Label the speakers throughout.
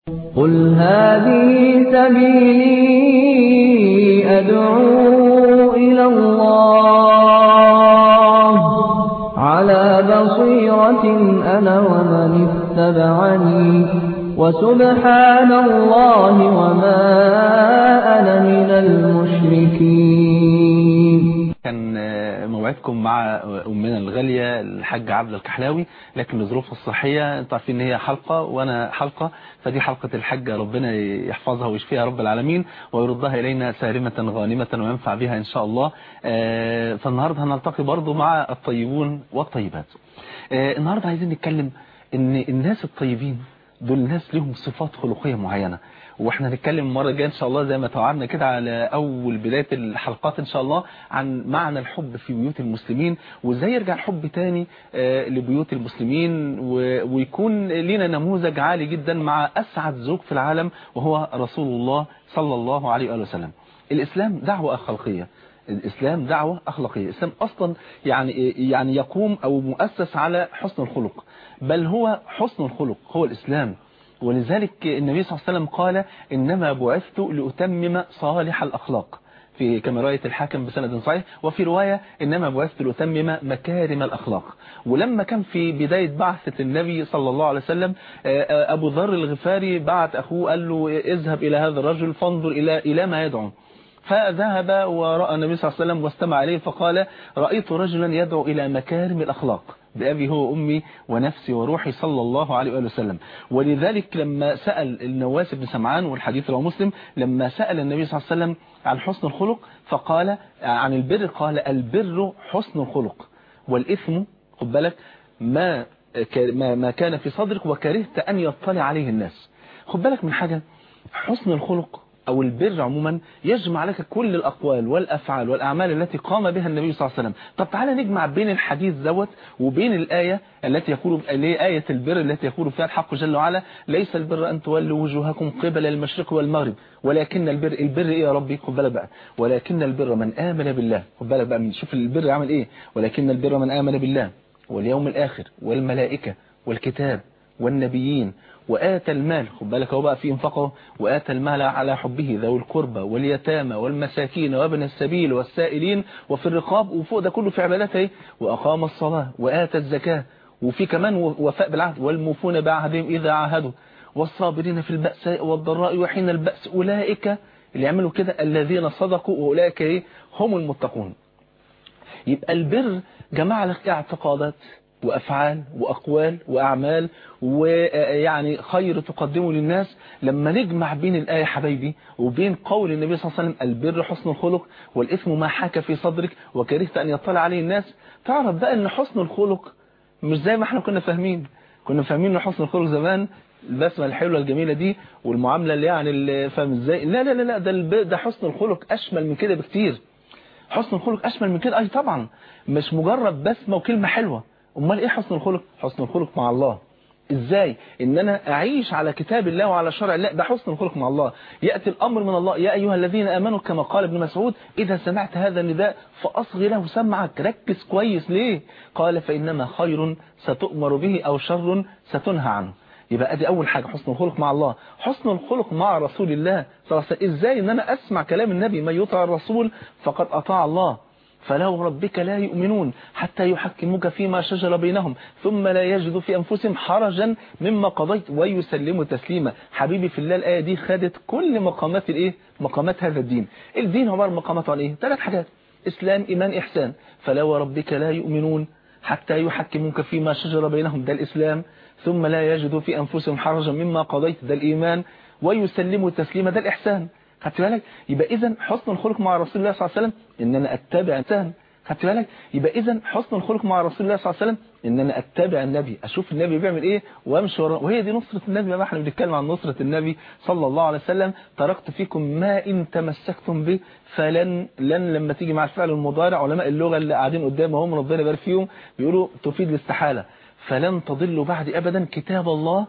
Speaker 1: قل هذه سبيلي أدعو إلى الله على بصيرة أنا ومن اتبعني وسبحان الله وما أنا من المشركين
Speaker 2: كان موعدكم مع أمنا الغالية الحاجة عبد الكحلاوي لكن لظروفها الصحية انتوا عارفين ان هي حلقة وانا حلقة فدي حلقة الحاجة ربنا يحفظها ويشفيها رب العالمين ويردها الينا سالمة غانمة وينفع بها ان شاء الله فالنهاردة هنلتقي برضو مع الطيبون والطيبات النهاردة عايزين نتكلم ان الناس الطيبين دول ناس لهم صفات خلقية معينة واحنا هنتكلم المره الجايه ان شاء الله زي ما توعدنا كده على اول بدايه الحلقات ان شاء الله عن معنى الحب في بيوت المسلمين وازاي يرجع الحب تاني لبيوت المسلمين ويكون لنا نموذج عالي جدا مع اسعد زوج في العالم وهو رسول الله صلى الله عليه واله وسلم الاسلام دعوه اخلاقيه الإسلام دعوة أخلاقية الإسلام أصلا يعني يعني يقوم أو مؤسس على حسن الخلق بل هو حسن الخلق هو الإسلام ولذلك النبي صلى الله عليه وسلم قال إنما بعثت لأتمم صالح الأخلاق في كما رواية الحاكم بسند صحيح وفي رواية إنما بعثت لأتمم مكارم الأخلاق ولما كان في بداية بعثة النبي صلى الله عليه وسلم أبو ذر الغفاري بعت أخوه قال له اذهب إلى هذا الرجل فانظر إلى إلى ما يدعو فذهب ورأى النبي صلى الله عليه وسلم واستمع عليه فقال رأيت رجلا يدعو إلى مكارم الأخلاق بأبي هو أمي ونفسي وروحي صلى الله عليه وآله وسلم ولذلك لما سأل النواس بن سمعان والحديث رواه مسلم لما سأل النبي صلى الله عليه وسلم عن حسن الخلق فقال عن البر قال البر حسن الخلق والإثم خد بالك ما ما كان في صدرك وكرهت أن يطلع عليه الناس خد بالك من حاجة حسن الخلق أو البر عموما يجمع لك كل الأقوال والأفعال والأعمال التي قام بها النبي صلى الله عليه وسلم طب تعالى نجمع بين الحديث دوت وبين الآية التي يقول اللي آية البر التي يقول فيها الحق جل وعلا ليس البر أن تولوا وجوهكم قبل المشرق والمغرب ولكن البر البر إيه يا ربي خد بالك بقى ولكن البر من آمن بالله خد بالك بقى من شوف البر عمل إيه ولكن البر من آمن بالله واليوم الآخر والملائكة والكتاب والنبيين وآتى المال خد بالك هو بقى في انفقه وآتى المال على حبه ذوي القربى واليتامى والمساكين وابن السبيل والسائلين وفي الرقاب وفوق ده كله في عبادته وأقام الصلاة وآتى الزكاة وفي كمان وفاء بالعهد والموفون بعهدهم إذا عاهدوا والصابرين في البأساء والضراء وحين البأس أولئك اللي يعملوا كده الذين صدقوا وأولئك هم المتقون يبقى البر جمع لك اعتقادات وأفعال وأقوال وأعمال ويعني خير تقدمه للناس لما نجمع بين الآية حبايبي وبين قول النبي صلى الله عليه وسلم البر حسن الخلق والإثم ما حاك في صدرك وكرهت أن يطلع عليه الناس تعرف بقى أن حسن الخلق مش زي ما احنا كنا فاهمين كنا فاهمين أن حسن الخلق زمان البسمة الحلوة الجميلة دي والمعاملة اللي يعني اللي فاهم ازاي لا لا لا لا ده ده حسن الخلق أشمل من كده بكتير حسن الخلق أشمل من كده أي طبعا مش مجرد بسمة وكلمة حلوة امال ايه حسن الخلق حسن الخلق مع الله ازاي ان انا اعيش على كتاب الله وعلى شرع الله ده حسن الخلق مع الله ياتي الامر من الله يا ايها الذين امنوا كما قال ابن مسعود اذا سمعت هذا النداء فاصغي له سمعك ركز كويس ليه قال فانما خير ستؤمر به او شر ستنهى عنه يبقى ادي اول حاجة حسن الخلق مع الله حسن الخلق مع رسول الله صلى الله عليه وسلم ازاي ان انا اسمع كلام النبي من يطع الرسول فقد اطاع الله فلا وربك لا يؤمنون حتى يحكموك فيما شجر بينهم ثم لا يجدوا في أنفسهم حرجا مما قضيت ويسلموا تسليما حبيبي في الله الآية دي خدت كل مقامات الايه مقامات هذا الدين الدين عبارة مقامات عن ايه ثلاث حاجات إسلام إيمان إحسان فلا وربك لا يؤمنون حتى يحكموك فيما شجر بينهم ده الإسلام ثم لا يجدوا في أنفسهم حرجا مما قضيت ده الإيمان ويسلموا تسليما ده الإحسان خدت بالك يبقى اذا حسن الخلق مع رسول الله صلى الله عليه وسلم ان انا اتبع انسان خدت بالك يبقى اذا حسن الخلق مع رسول الله صلى الله عليه وسلم ان انا اتبع النبي اشوف النبي بيعمل ايه وامشي وراه وهي دي نصرة النبي ما احنا بنتكلم عن نصرة النبي صلى الله عليه وسلم تركت فيكم ما ان تمسكتم به فلن لن لما تيجي مع الفعل المضارع علماء اللغة اللي قاعدين قدامهم ربنا يبارك فيهم بيقولوا تفيد الاستحالة فلن تضلوا بعد ابدا كتاب الله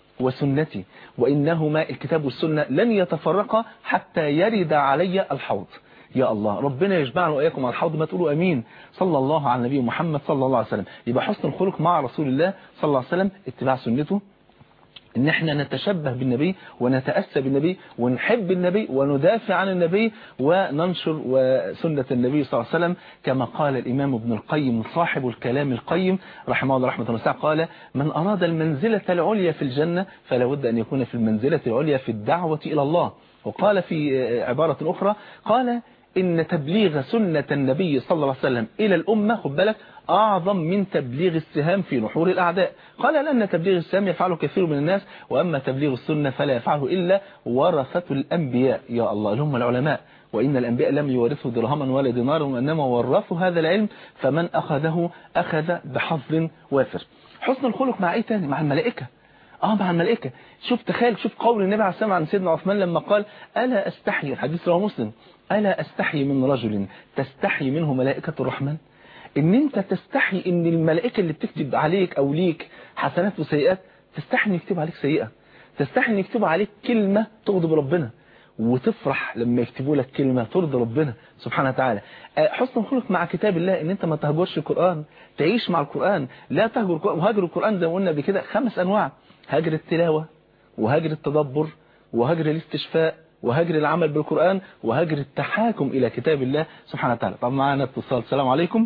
Speaker 2: وسنتي وإنهما الكتاب والسنة لن يتفرقا حتى يرد علي الحوض يا الله ربنا يجمعنا وإياكم على الحوض ما تقولوا أمين صلى الله على النبي محمد صلى الله عليه وسلم يبقى حسن الخلق مع رسول الله صلى الله عليه وسلم اتباع سنته ان احنا نتشبه بالنبي ونتأسى بالنبي ونحب النبي وندافع عن النبي وننشر سنة النبي صلى الله عليه وسلم كما قال الإمام ابن القيم صاحب الكلام القيم رحمه الله رحمة الله قال من أراد المنزلة العليا في الجنة فلا بد أن يكون في المنزلة العليا في الدعوة إلى الله وقال في عبارة أخرى قال إن تبليغ سنة النبي صلى الله عليه وسلم إلى الأمة خد بالك أعظم من تبليغ السهام في نحور الأعداء قال لأن تبليغ السهام يفعله كثير من الناس وأما تبليغ السنة فلا يفعله إلا ورثة الأنبياء يا الله هم العلماء وإن الأنبياء لم يورثوا درهما ولا دينارا وإنما ورثوا هذا العلم فمن أخذه أخذ بحظ وافر حسن الخلق مع إيه تاني مع الملائكة اه مع الملائكة شوف تخيل شوف قول النبي عليه السلام عن سيدنا عثمان لما قال ألا أستحي الحديث رواه مسلم ألا أستحي من رجل تستحي منه ملائكة الرحمن ان انت تستحي ان الملائكة اللي بتكتب عليك او ليك حسنات وسيئات تستحي ان يكتب عليك سيئة تستحي ان يكتب عليك كلمة تغضب ربنا وتفرح لما يكتبوا لك كلمة ترضي ربنا سبحانه وتعالى حسن الخلق مع كتاب الله ان انت ما تهجرش القرآن تعيش مع القرآن لا تهجر القرآن وهجر القرآن زي ما قلنا بكده خمس انواع هجر التلاوة وهجر التدبر وهجر الاستشفاء وهجر العمل بالقرآن وهجر التحاكم إلى كتاب الله سبحانه وتعالى طب معنا اتصال السلام عليكم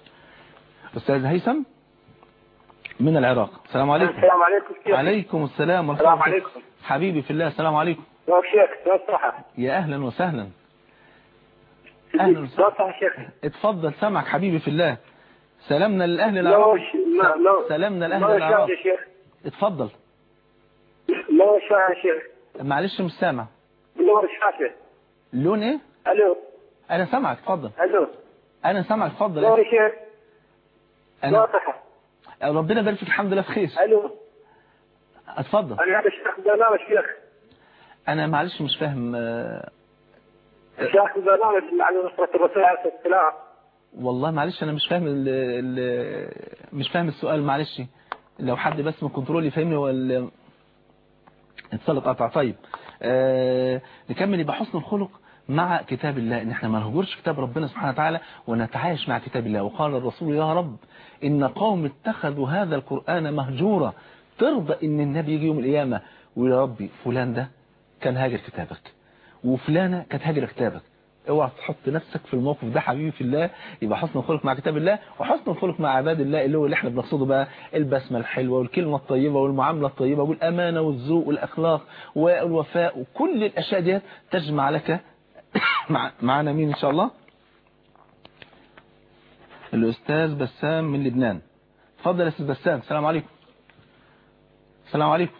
Speaker 2: أستاذ هيثم من العراق السلام عليكم
Speaker 3: السلام عليكم كيف
Speaker 2: عليكم السلام ورحمة
Speaker 3: السلام
Speaker 2: الله
Speaker 3: عليكم
Speaker 2: حبيبي في الله السلام عليكم
Speaker 3: يا شيخ يا صحة
Speaker 2: يا أهلا وسهلا أهلا
Speaker 3: يا
Speaker 2: وسهلا
Speaker 3: صحة شيخ
Speaker 2: اتفضل سامعك حبيبي في الله سلامنا للأهل
Speaker 3: لو
Speaker 2: العراق
Speaker 3: ش... لا لو
Speaker 2: سلامنا لأهل
Speaker 3: لو
Speaker 2: العراق
Speaker 3: شاء يا شيخ
Speaker 2: اتفضل
Speaker 3: لو شاء يا شيخ
Speaker 2: معلش مش سامع
Speaker 3: لو شاء
Speaker 2: لون ايه
Speaker 3: الو
Speaker 2: انا سامعك اتفضل
Speaker 3: الو
Speaker 2: انا سامعك اتفضل
Speaker 3: لو يا شيخ لو
Speaker 2: انا
Speaker 3: صحة
Speaker 2: ربنا يبارك فيك الحمد لله بخير
Speaker 3: الو
Speaker 2: اتفضل
Speaker 3: انا هذا الشيخ برنامج شيخ
Speaker 2: انا معلش مش فاهم آه،
Speaker 3: شيخ برنامج عن نصرة الرسول عليه الصلاة والسلام
Speaker 2: والله معلش انا مش فاهم ال ال مش فاهم السؤال معلش لو حد بس من كنترول يفهمني ولا اتصال اتقطع طيب آه نكمل يبقى حسن الخلق مع كتاب الله ان احنا ما نهجرش كتاب ربنا سبحانه وتعالى ونتعايش مع كتاب الله وقال الرسول يا رب ان قوم اتخذوا هذا القرآن مهجورا ترضى ان النبي يجي يوم القيامة ويقول يا ربي فلان ده كان هاجر كتابك وفلانة كانت هاجر كتابك اوعى تحط نفسك في الموقف ده حبيبي في الله يبقى حسن الخلق مع كتاب الله وحسن الخلق مع عباد الله اللي هو اللي احنا بنقصده بقى البسمة الحلوة والكلمة الطيبة والمعاملة الطيبة والأمانة والذوق والأخلاق والوفاء وكل الأشياء دي تجمع لك مع معنا مين إن شاء الله الأستاذ بسام من لبنان اتفضل يا أستاذ بسام السلام عليكم السلام عليكم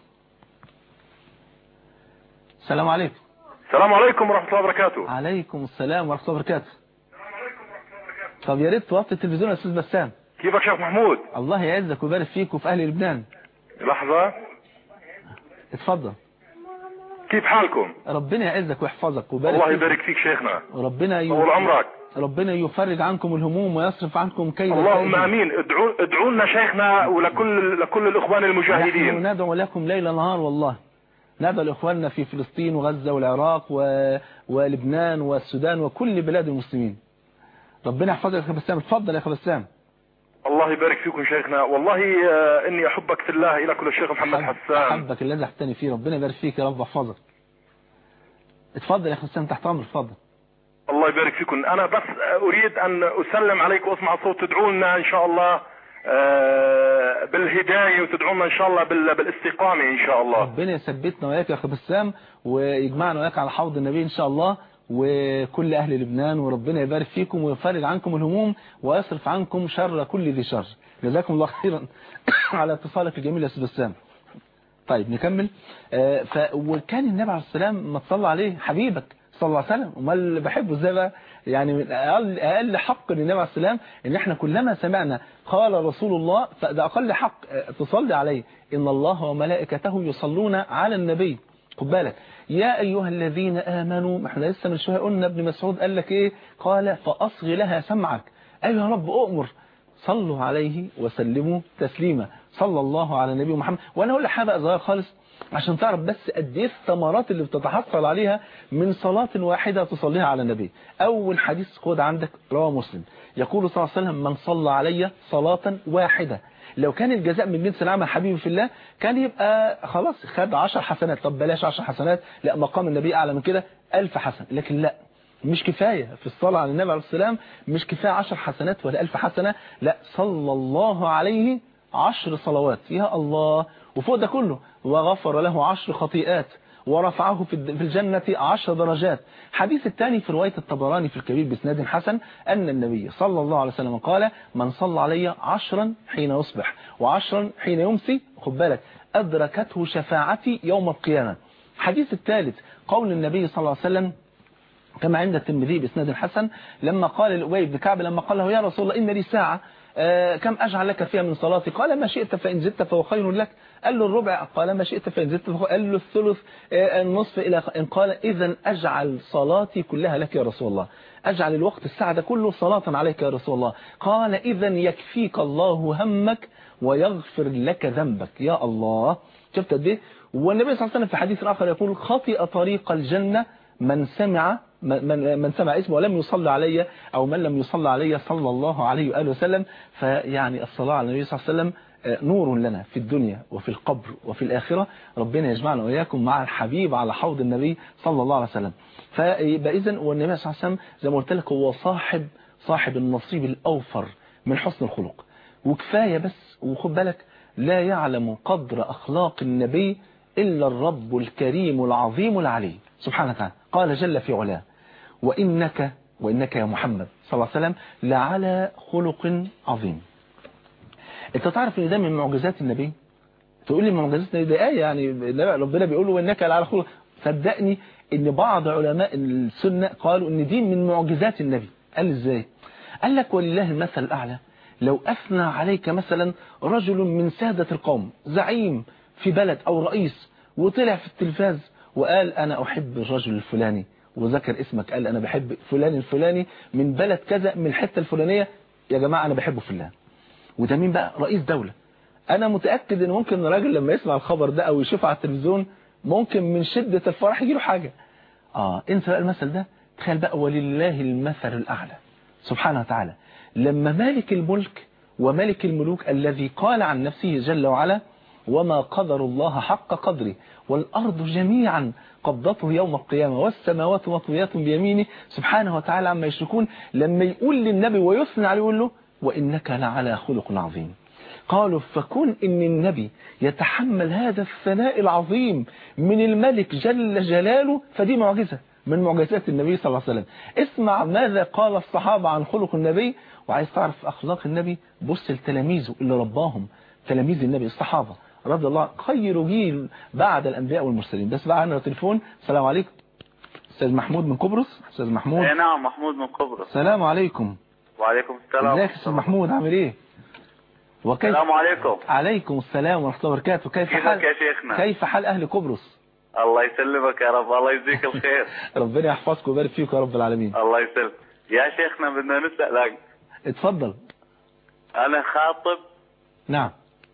Speaker 2: السلام عليكم
Speaker 4: السلام عليكم ورحمة الله وبركاته
Speaker 2: عليكم السلام ورحمة الله وبركاته طب يا ريت توطي التلفزيون يا أستاذ بسام
Speaker 4: كيفك شيخ محمود
Speaker 2: الله يعزك ويبارك فيك وفي أهل لبنان
Speaker 4: لحظة
Speaker 2: اتفضل
Speaker 4: كيف حالكم
Speaker 2: ربنا يعزك ويحفظك ويبارك
Speaker 4: الله
Speaker 2: فيك
Speaker 4: يبارك فيك شيخنا
Speaker 2: وربنا ي...
Speaker 4: طول عمرك
Speaker 2: ربنا يفرج عنكم الهموم ويصرف عنكم كيد
Speaker 4: اللهم
Speaker 2: الكائدين.
Speaker 4: امين ادعوا ادعوا لنا شيخنا ولكل لكل الاخوان المجاهدين
Speaker 2: نحن ندعو لكم ليل نهار والله ندعو لإخواننا في فلسطين وغزة والعراق و... ولبنان والسودان وكل بلاد المسلمين ربنا يحفظك يا أخي بسام اتفضل يا أخي بسام
Speaker 4: الله يبارك فيكم شيخنا والله آه، اني احبك في الله الى كل الشيخ محمد
Speaker 2: أحب-
Speaker 4: حسان
Speaker 2: أحبك الذي أحتني فيه ربنا يبارك فيك يا رب واحفظك اتفضل يا أخي بسام تحت أمر اتفضل
Speaker 4: الله يبارك فيكم انا بس اريد ان اسلم عليك واسمع صوت تدعوا لنا ان شاء الله آه، بالهدايه وتدعوا لنا ان شاء الله بال- بالاستقامه ان شاء الله
Speaker 2: ربنا يثبتنا وياك يا أخي بسام ويجمعنا وياك على حوض النبي إن شاء الله وكل أهل لبنان وربنا يبارك فيكم ويفرج عنكم الهموم ويصرف عنكم شر كل ذي شر جزاكم الله خيرا على اتصالك الجميل يا أستاذ بسام طيب نكمل آه، ف وكان النبي عليه السلام ما تصلى عليه حبيبك صلى الله عليه وسلم امال بحبه ازاي بقى يعني من اقل اقل حق للنبي عليه السلام ان احنا كلما سمعنا قال رسول الله فده اقل حق آه، تصلي عليه ان الله وملائكته يصلون على النبي خد بالك يا ايها الذين امنوا ما احنا لسه من شويه قلنا ابن مسعود قال لك ايه قال فاصغ لها سمعك ايها يا رب اؤمر صلوا عليه وسلموا تسليما صلى الله على النبي محمد وانا اقول لك حاجه بقى صغيره خالص عشان تعرف بس قد ايه الثمرات اللي بتتحصل عليها من صلاة واحدة تصليها على النبي أول حديث خد عندك رواه مسلم يقول صلى الله عليه وسلم من صلى علي صلاة واحدة لو كان الجزاء من جنس العمل حبيبي في الله كان يبقى خلاص خد 10 حسنات طب بلاش 10 حسنات لا مقام النبي اعلى من كده 1000 حسنه لكن لا مش كفاية في الصلاة على النبي عليه السلام مش كفاية عشر حسنات ولا ألف حسنة لا صلى الله عليه عشر صلوات يا الله وفوق ده كله وغفر له عشر خطيئات ورفعه في الجنة عشر درجات حديث الثاني في رواية الطبراني في الكبير بسناد حسن أن النبي صلى الله عليه وسلم قال من صلى علي عشرا حين يصبح وعشرا حين يمسي خد بالك أدركته شفاعتي يوم القيامة حديث الثالث قول النبي صلى الله عليه وسلم كما عند الترمذي باسناد حسن لما قال لأبي بن كعب لما قال له يا رسول الله إن لي ساعة آه كم أجعل لك فيها من صلاتي قال ما شئت فإن زدت فهو خير لك قال له الربع قال ما شئت فإن زدت فهو قال له الثلث آه النصف إلى إن قال إذا أجعل صلاتي كلها لك يا رسول الله أجعل الوقت الساعة ده كله صلاة عليك يا رسول الله قال إذا يكفيك الله همك ويغفر لك ذنبك يا الله شفت قد ايه والنبي صلى الله عليه وسلم في حديث آخر يقول خطئ طريق الجنة من سمع من, من سمع اسمه ولم يصلى علي أو من لم يصلى علي صلى الله عليه وآله وسلم فيعني الصلاة على النبي صلى الله عليه وسلم نور لنا في الدنيا وفي القبر وفي الآخرة ربنا يجمعنا وإياكم مع الحبيب على حوض النبي صلى الله عليه وسلم فيبقى إذن والنبي صلى الله عليه وسلم زي ما قلت لك هو صاحب صاحب النصيب الأوفر من حسن الخلق وكفاية بس وخد بالك لا يعلم قدر أخلاق النبي إلا الرب الكريم العظيم العلي سبحانه وتعالى قال جل في علاه وإنك وإنك يا محمد صلى الله عليه وسلم لعلى خلق عظيم انت تعرف ان ده من معجزات النبي تقول لي معجزات النبي ده ايه يعني ربنا بيقول له وإنك لعلى خلق صدقني ان بعض علماء السنة قالوا ان دي من معجزات النبي قال ازاي قال لك ولله المثل الأعلى لو أثنى عليك مثلا رجل من سادة القوم زعيم في بلد أو رئيس وطلع في التلفاز وقال أنا أحب الرجل الفلاني وذكر اسمك قال أنا بحب فلان الفلاني من بلد كذا من الحتة الفلانية يا جماعة أنا بحبه في الله وده مين بقى رئيس دولة أنا متأكد إن ممكن الراجل لما يسمع الخبر ده أو يشوفه على التلفزيون ممكن من شدة الفرح يجيله حاجة آه انسى بقى المثل ده تخيل بقى ولله المثل الأعلى سبحانه وتعالى لما مالك الملك وملك الملوك الذي قال عن نفسه جل وعلا وما قدر الله حق قدره والأرض جميعا قبضته يوم القيامة والسماوات مطويات بيمينه سبحانه وتعالى عما يشركون لما يقول للنبي ويثنى عليه يقول له وإنك لعلى خلق عظيم قالوا فكون ان النبي يتحمل هذا الثناء العظيم من الملك جل جلاله فدي معجزة من معجزات النبي صلى الله عليه وسلم اسمع ماذا قال الصحابة عن خلق النبي وعايز تعرف أخلاق النبي بص لتلاميذه اللي رباهم تلاميذ النبي الصحابة رضي الله خير جيل بعد الأنبياء والمرسلين بس بقى عندنا تليفون السلام عليكم أستاذ محمود من قبرص أستاذ محمود
Speaker 5: اي نعم محمود من قبرص
Speaker 2: السلام عليكم
Speaker 5: وعليكم السلام
Speaker 2: ازيك يا أستاذ محمود عامل إيه وكيف
Speaker 5: السلام عليكم
Speaker 2: عليكم السلام ورحمة الله وبركاته كيف
Speaker 5: كيفك
Speaker 2: حال
Speaker 5: يا شيخنا
Speaker 2: كيف حال أهل قبرص
Speaker 5: الله يسلمك يا رب الله يجزيك الخير
Speaker 2: ربنا يحفظكم ويبارك فيكم يا رب العالمين
Speaker 5: الله يسلمك يا شيخنا بدنا نسألك
Speaker 2: اتفضل
Speaker 5: أنا خاطب
Speaker 2: نعم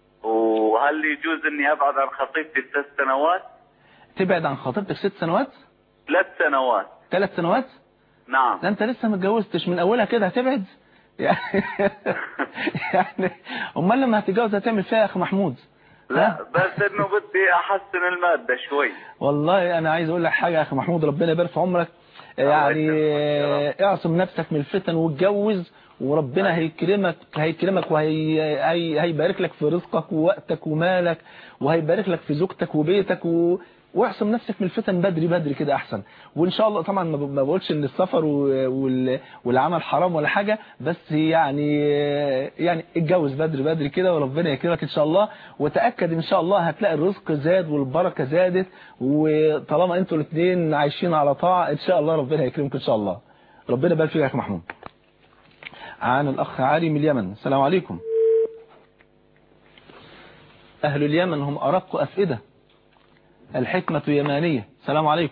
Speaker 5: وهل يجوز إني أبعد عن خطيبتي ست سنوات
Speaker 2: تبعد عن خطيبتك ست سنوات
Speaker 5: ثلاث سنوات
Speaker 2: ثلاث سنوات
Speaker 5: نعم
Speaker 2: ده انت لسه ما اتجوزتش من اولها كده هتبعد يعني يعني امال لما هتتجوز هتعمل فيها يا اخي محمود
Speaker 5: لا
Speaker 2: ها؟
Speaker 5: بس إنه بدي أحسن المادة شوي
Speaker 2: والله انا عايز اقول لك حاجه يا اخي محمود ربنا يبارك في عمرك يعني
Speaker 5: يسلمك يا
Speaker 2: اعصم نفسك من الفتن واتجوز وربنا هيكرمك هيكرمك وهيبارك لك في رزقك ووقتك ومالك وهيبارك لك في زوجتك وبيتك و... واعصم نفسك من الفتن بدري بدري كده احسن وان شاء الله طبعا ما ب- ما بقولش ان السفر و- وال- والعمل حرام ولا حاجه بس يعني يعني اتجوز بدري بدري كده وربنا يكرمك ان شاء الله وتاكد ان شاء الله هتلاقي الرزق زاد والبركه زادت وطالما انتوا الاثنين عايشين على طاعه ان شاء الله ربنا يكرمكم ان شاء الله ربنا يبارك فيك يا اخي محمود عن الاخ علي من اليمن السلام عليكم اهل اليمن هم ارق افئده الحكمة يمانية السلام عليكم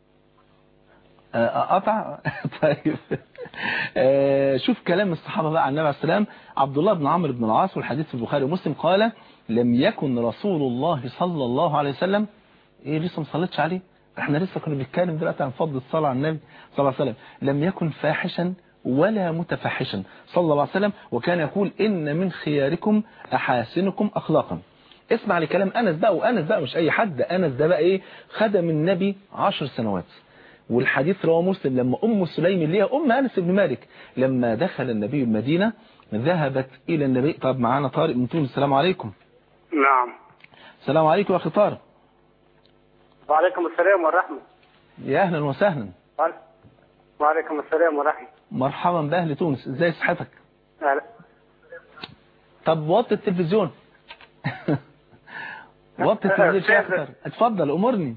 Speaker 2: آه، قطع طيب آه، شوف كلام الصحابة بقى عن النبي عليه السلام عبد الله بن عمرو بن العاص والحديث في البخاري ومسلم قال لم يكن رسول الله صلى الله عليه وسلم ايه لسه ما صليتش عليه احنا لسه كنا بنتكلم دلوقتي عن فضل الصلاة على النبي صلى الله عليه وسلم لم يكن فاحشا ولا متفحشا صلى الله عليه وسلم وكان يقول إن من خياركم أحاسنكم أخلاقا اسمع لكلام أنس بقى وأنس بقى مش أي حد أنس ده بقى إيه خدم النبي عشر سنوات والحديث رواه مسلم لما أم سليم اللي هي أم أنس بن مالك لما دخل النبي المدينة ذهبت إلى النبي طب معانا طارق من تونس السلام عليكم
Speaker 3: نعم
Speaker 2: السلام عليكم يا أخي طارق
Speaker 3: وعليكم السلام ورحمة
Speaker 2: يا أهلا وسهلا
Speaker 3: وعليكم السلام ورحمة
Speaker 2: مرحبا بأهل تونس ازاي صحتك
Speaker 3: أهلا.
Speaker 2: طب وطي التلفزيون وطي التلفزيون شوية أكتر اتفضل أمرني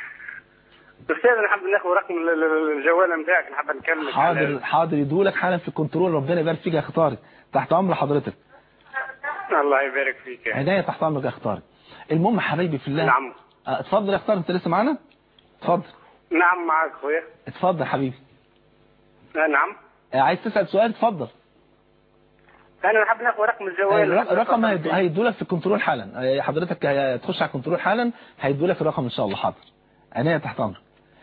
Speaker 3: أستاذ أنا حابب ناخذ رقم ال- ال- الجوال نتاعك نحب نكلمك
Speaker 2: حاضر حاضر يدولك حالا في كنترول ربنا يبارك فيك يا أخي طارق تحت أمر حضرتك
Speaker 3: الله يبارك فيك يا
Speaker 2: عينيا تحت أمرك يا أخي طارق المهم حبايبي في الله
Speaker 3: نعم
Speaker 2: آه، اتفضل يا أخي طارق أنت لسه معانا اتفضل
Speaker 3: نعم معك أخويا
Speaker 2: اتفضل حبيبي
Speaker 3: آه، نعم
Speaker 2: آه، عايز تسأل سؤال اتفضل
Speaker 3: أنا نحب ناخذ رقم الجوال
Speaker 2: الرق- الرقم هيدو- هيدولك في الكنترول حالا آه، حضرتك هتخش على الكنترول حالا هيدولك الرقم ان شاء الله حاضر عينيا تحت امرك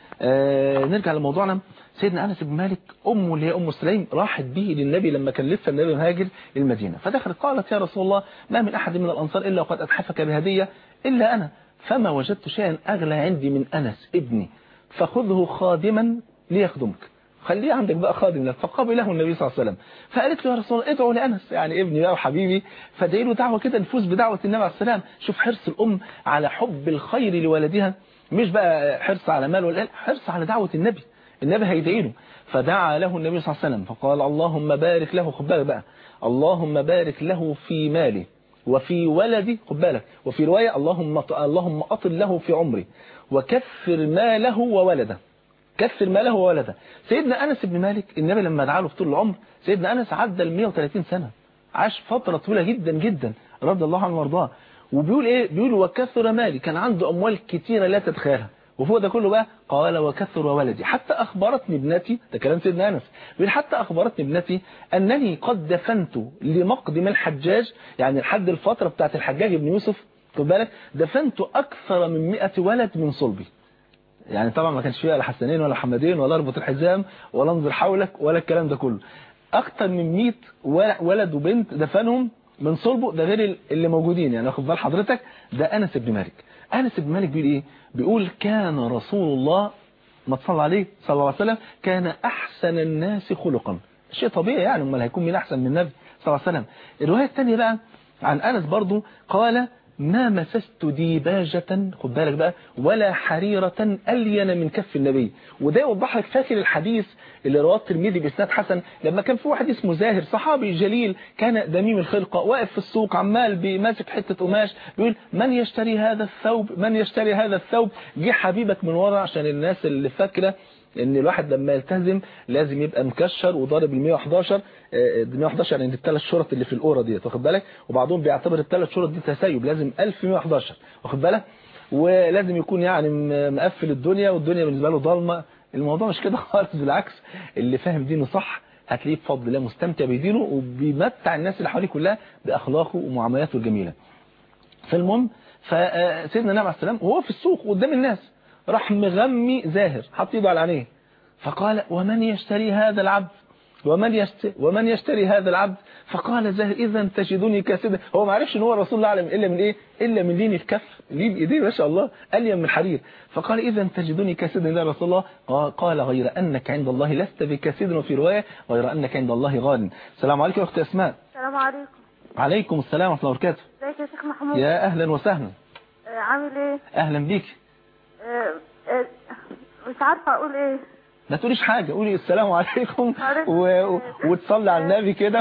Speaker 2: آه نرجع لموضوعنا سيدنا انس بن مالك امه اللي هي ام سليم راحت به للنبي لما كان لسه النبي مهاجر المدينه فدخلت قالت يا رسول الله ما من احد من الانصار الا وقد اتحفك بهديه الا انا فما وجدت شيئا اغلى عندي من انس ابني فخذه خادما ليخدمك خليه عندك بقى خادم لك فقبله النبي صلى الله عليه وسلم فقالت له يا رسول الله ادعو لأنس يعني ابني بقى وحبيبي فادعي له دعوة كده نفوز بدعوة النبي عليه السلام شوف حرص الأم على حب الخير لولدها مش بقى حرص على مال ولا حرص على دعوة النبي النبي هيدعي له فدعا له النبي صلى الله عليه وسلم فقال اللهم بارك له خد بالك بقى اللهم بارك له في ماله وفي ولدي خد بالك وفي رواية اللهم اللهم أطل له في عمري وكفر ماله وولده كثر ماله وولده سيدنا أنس بن مالك النبي لما دعا له في طول العمر سيدنا أنس عدى ال 130 سنة عاش فترة طويلة جدا جدا رضي الله عنه وارضاه وبيقول ايه بيقول وكثر مالي كان عنده أموال كتيرة لا تتخيلها وفوق ده كله بقى قال وكثر ولدي حتى أخبرتني ابنتي ده كلام سيدنا أنس بيقول حتى أخبرتني ابنتي أنني قد دفنت لمقدم الحجاج يعني لحد الفترة بتاعت الحجاج بن يوسف خد بالك دفنت أكثر من 100 ولد من صلبي يعني طبعا ما كانش فيها لا حسنين ولا حمدين ولا اربط الحزام ولا انظر حولك ولا الكلام ده كله اكتر من 100 ولد وبنت دفنهم من صلبه ده غير اللي موجودين يعني واخد بال حضرتك ده انس بن مالك انس بن مالك بيقول ايه بيقول كان رسول الله ما تصلى عليه صلى الله عليه وسلم كان احسن الناس خلقا شيء طبيعي يعني امال هيكون مين احسن من النبي صلى الله عليه وسلم الروايه الثانيه بقى عن انس برضو قال ما مسست ديباجة خد بالك بقى ولا حريرة ألين من كف النبي وده يوضح لك فاكر الحديث اللي رواه الترمذي بإسناد حسن لما كان في واحد اسمه زاهر صحابي جليل كان دميم الخلقة واقف في السوق عمال بماسك حتة قماش بيقول من يشتري هذا الثوب من يشتري هذا الثوب جه حبيبك من ورا عشان الناس اللي فاكره ان الواحد لما يلتزم لازم يبقى مكشر وضارب ال 111 ال 111 يعني الثلاث شرط اللي في القوره ديت واخد بالك وبعضهم بيعتبر الثلاث شرط دي تسيب لازم 1111 واخد بالك ولازم يكون يعني مقفل الدنيا والدنيا بالنسبه له ضلمه الموضوع مش كده خالص بالعكس اللي فاهم دينه صح هتلاقيه بفضل الله مستمتع بدينه وبيمتع الناس اللي حواليه كلها باخلاقه ومعاملاته الجميله فالمهم فسيدنا النبي عليه السلام وهو في السوق قدام الناس راح مغمي زاهر حط ايده على عينيه فقال ومن يشتري هذا العبد ومن يشتري, ومن يشتري هذا العبد فقال زاهر اذا تجدني كاسدا هو ما عرفش ان هو الرسول الله اعلم الا من ايه الا من لين الكف لين ايديه ما شاء الله الين من الحرير فقال اذا تجدني كاسدا يا رسول الله قال غير انك عند الله لست بكاسد وفي روايه غير انك عند الله غال السلام عليكم يا اخت اسماء
Speaker 6: السلام عليكم
Speaker 2: عليكم السلام ورحمه الله وبركاته
Speaker 6: ازيك يا شيخ محمود
Speaker 2: يا اهلا وسهلا
Speaker 6: آه، عامل ايه
Speaker 2: اهلا بيك
Speaker 6: آه، آه، مش عارفه اقول ايه
Speaker 2: ما تقوليش حاجة قولي السلام عليكم
Speaker 6: وعليكم
Speaker 2: و... و... وتصلي على النبي كده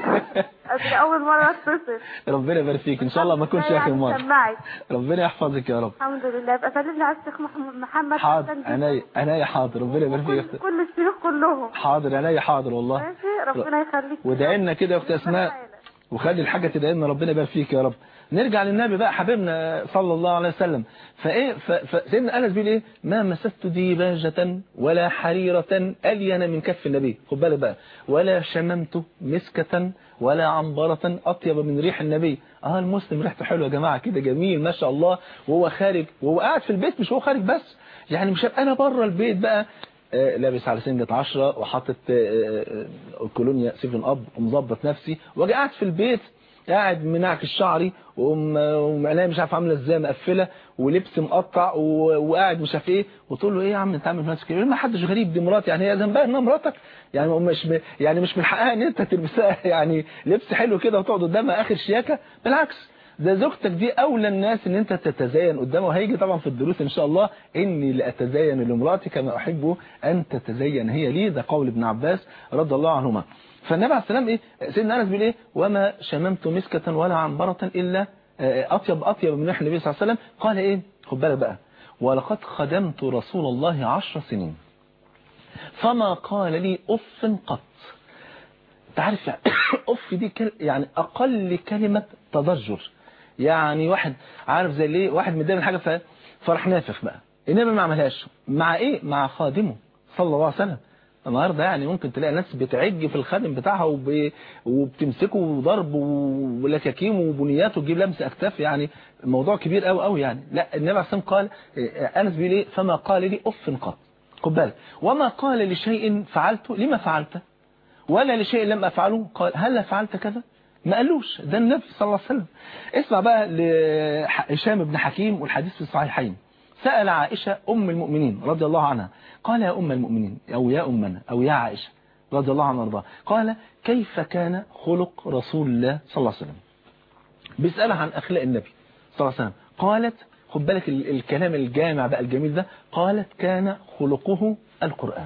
Speaker 6: أصل اول مره اتصل
Speaker 2: ربنا يبارك فيك ان شاء الله ما اكونش اخر
Speaker 6: يعني
Speaker 2: مرة
Speaker 6: سمعت
Speaker 2: ربنا يحفظك يا رب
Speaker 6: الحمد لله يبقى سلم لي على الشيخ محمد محمد
Speaker 2: حاضر
Speaker 6: حسن
Speaker 2: عينيا عينيا حاضر ربنا يبارك فيك يا
Speaker 6: كل,
Speaker 2: اختي
Speaker 6: كل الشيوخ كلهم
Speaker 2: حاضر عينيا حاضر والله
Speaker 6: ماشي ربنا يخليك
Speaker 2: وادعي لنا كده يا اخت اسماء وخلي الحاجة تدعي لنا ربنا يبارك فيك يا رب نرجع للنبي بقى حبيبنا صلى الله عليه وسلم فايه ف- فسيدنا انس بيقول ايه ما مسست ديباجة ولا حريرة الين من كف النبي خد بالك بقى ولا شممت مسكة ولا عنبرة اطيب من ريح النبي اه المسلم ريحته حلوه يا جماعه كده جميل ما شاء الله وهو خارج وهو قاعد في البيت مش هو خارج بس يعني مش هبقى انا بره البيت بقى آه، لابس على سنجة عشرة وحاطط آه، آه، كولونيا سيفن اب ومظبط نفسي واجي قاعد في البيت قاعد منعكس شعري وم- ومعناها مش عارف عامله ازاي مقفله ولبس مقطع و- وقاعد مش عارف ايه وتقول له ايه يا عم انت عامل في نفسك كده ما حدش غريب دي مراتي يعني هي ذنبها انها مراتك يعني مش م- يعني مش من حقها ان انت تلبسها يعني لبس حلو كده وتقعد قدامها اخر شياكه بالعكس ده زوجتك دي اولى الناس ان انت تتزين قدامها وهيجي طبعا في الدروس ان شاء الله اني لاتزين لامراتي كما احب ان تتزين هي لي ده قول ابن عباس رضي الله عنهما فالنبي عليه السلام ايه سيدنا انس بيقول ايه وما شممت مسكه ولا عنبره الا آه، اطيب اطيب من ريح النبي صلى الله عليه وسلم قال ايه خد بالك بقى ولقد خدمت رسول الله عشر سنين فما قال لي اف قط تعرف يعني اف دي كل يعني اقل كلمه تضجر يعني واحد عارف زي ليه واحد متضايق من حاجه ف- فراح نافخ بقى انما ما عملهاش مع ايه مع خادمه صلى الله عليه وسلم النهارده يعني ممكن تلاقي ناس بتعج في الخادم بتاعها وب... وبتمسكه ضرب ولكاكيم وبنيات وتجيب لمس اكتاف يعني الموضوع كبير قوي قوي يعني لا النبي عليه الصلاه والسلام قال انس بيقول ايه فما قال لي اف قط خد بالك وما قال لشيء فعلته لما فعلته ولا لشيء لم أفعله قال هل فعلت كذا ما قالوش ده النبي صلى الله عليه وسلم اسمع بقى لهشام بن حكيم والحديث في الصحيحين سأل عائشة أم المؤمنين رضي الله عنها قال يا أم المؤمنين أو يا أمنا أو يا عائشة رضي الله عنها وارضاها قال كيف كان خلق رسول الله صلى الله عليه وسلم بيسألها عن أخلاق النبي صلى الله عليه وسلم قالت خد بالك ال- الكلام الجامع بقى الجميل ده قالت كان خلقه القرآن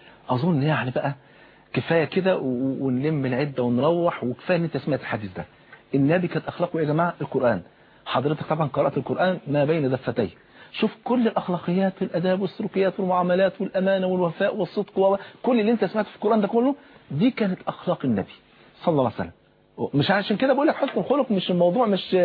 Speaker 2: أظن يعني بقى كفاية كده و- ونلم العدة ونروح وكفاية ان انت سمعت الحديث ده النبي كانت اخلاقه يا جماعة القرآن حضرتك طبعا قرأت القرآن ما بين دفتيه شوف كل الاخلاقيات والاداب والسلوكيات والمعاملات والامانة والوفاء والصدق وكل اللي انت سمعته في القرآن ده كله دي كانت اخلاق النبي صلى الله عليه وسلم مش عشان كده بقول لك حسن الخلق مش الموضوع مش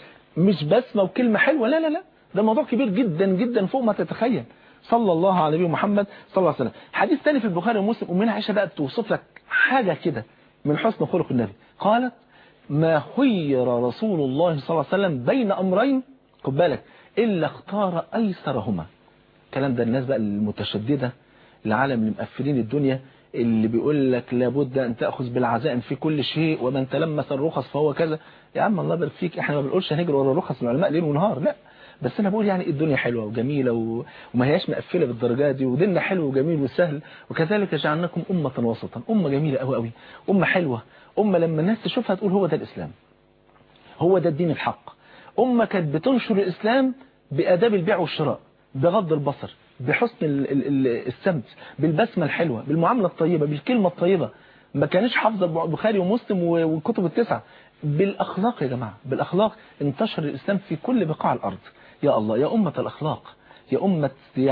Speaker 2: مش بسمة وكلمة حلوة لا لا لا ده موضوع كبير جدا جدا فوق ما تتخيل صلى الله على نبي محمد صلى الله عليه وسلم حديث تاني في البخاري ومسلم أمنا عائشة بقى بتوصف لك حاجة كده من حسن خلق النبي قالت ما خير رسول الله صلى الله عليه وسلم بين أمرين خد بالك إلا اختار أيسرهما الكلام ده الناس بقى المتشددة العالم اللي مقفلين الدنيا اللي بيقول لك لابد أن تأخذ بالعزائم في كل شيء ومن تلمس الرخص فهو كذا يا عم الله يبارك فيك احنا ما بنقولش هنجري ورا الرخص العلماء ليل ونهار لا بس انا بقول يعني الدنيا حلوه وجميله و... وما هياش مقفله بالدرجات دي وديننا حلو وجميل وسهل وكذلك جعلناكم امه وسطا امه جميله قوي قوي امه حلوه امه لما الناس تشوفها تقول هو ده الاسلام هو ده الدين الحق امه كانت بتنشر الاسلام باداب البيع والشراء بغض البصر بحسن ال- ال- ال- السمت بالبسمه الحلوه بالمعامله الطيبه بالكلمه الطيبه ما كانش حافظه البخاري ومسلم و- والكتب التسعه بالاخلاق يا جماعه بالاخلاق انتشر الاسلام في كل بقاع الارض يا الله يا امه الاخلاق يا امه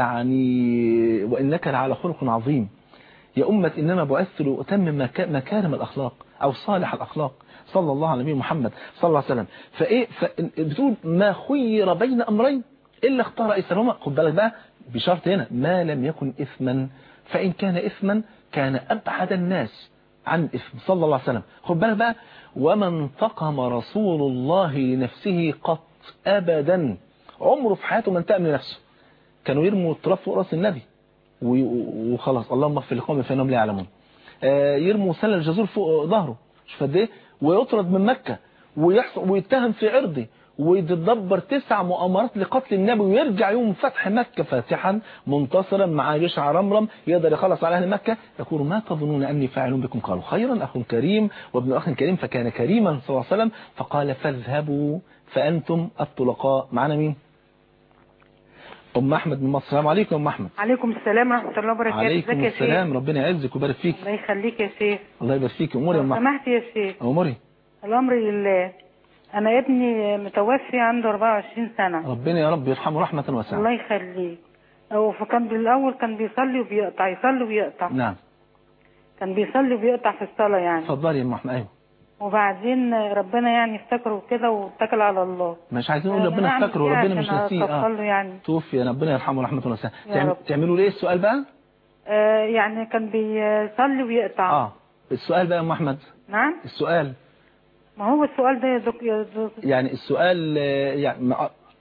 Speaker 2: يعني وانك لعلى خلق عظيم يا أمة إنما بعثت لأتمم مكا- مكارم الأخلاق أو صالح الأخلاق صلى الله على نبي محمد صلى الله عليه وسلم فإيه ف- بتقول ما خير بين أمرين إلا اختار أيسرهما خد بالك بقى بشرط هنا ما لم يكن إثما فإن كان إثما كان أبعد الناس عن إثم صلى الله عليه وسلم خد بالك بقى وما انتقم رسول الله لنفسه قط أبدا عمره في حياته ما انتقم لنفسه كانوا يرموا التراب فوق راس النبي و- وخلاص اللهم اغفر لقوم فانهم لا يعلمون آه، يرموا سله الجزور فوق ظهره شوف قد ايه ويطرد من مكه ويحصل ويتهم في عرضه ويتدبر تسع مؤامرات لقتل النبي ويرجع يوم فتح مكة فاتحا منتصرا مع جيش رمرم يقدر يخلص على أهل مكة يقول ما تظنون أني فاعل بكم قالوا خيرا أخ كريم وابن أخ كريم فكان كريما صلى الله عليه وسلم فقال فاذهبوا فأنتم الطلقاء معنا مين أم أحمد من مصر السلام عليكم يا أم أحمد
Speaker 7: عليكم السلام ورحمة الله وبركاته
Speaker 2: عليكم
Speaker 7: ازيك يا شيخ
Speaker 2: السلام ربنا يعزك ويبارك فيك
Speaker 7: الله يخليك يا شيخ
Speaker 2: الله يبارك فيك اموري يا
Speaker 7: لو
Speaker 2: ام احمد
Speaker 7: سمحت يا شيخ
Speaker 2: اموري
Speaker 7: الأمر لله أنا ابني متوفي عنده 24 سنة
Speaker 2: ربنا يا رب يرحمه رحمة
Speaker 7: الله
Speaker 2: واسعة
Speaker 7: يخليك هو فكان بالأول كان بيصلي وبيقطع يصلي ويقطع
Speaker 2: نعم
Speaker 7: كان بيصلي وبيقطع في الصلاة يعني
Speaker 2: اتفضلي يا ام احمد ايوه
Speaker 7: وبعدين ربنا يعني افتكره كده واتكل على الله
Speaker 2: مش عايزين نقول
Speaker 7: أنا
Speaker 2: ربنا
Speaker 7: أعمل
Speaker 2: افتكره
Speaker 7: إيه
Speaker 2: وربنا مش
Speaker 7: عشان
Speaker 2: ناسيه
Speaker 7: أتوصل
Speaker 2: اه
Speaker 7: له يعني
Speaker 2: توفي ربنا يرحمه رحمة واسعة
Speaker 7: يا
Speaker 2: تعم-
Speaker 7: رب.
Speaker 2: تعملوا ليه السؤال بقى
Speaker 7: آه يعني كان بيصلي ويقطع
Speaker 2: اه السؤال بقى يا ام احمد
Speaker 7: نعم
Speaker 2: السؤال
Speaker 7: ما هو السؤال ده يا دك يا دك
Speaker 2: يعني السؤال آه، يعني ما-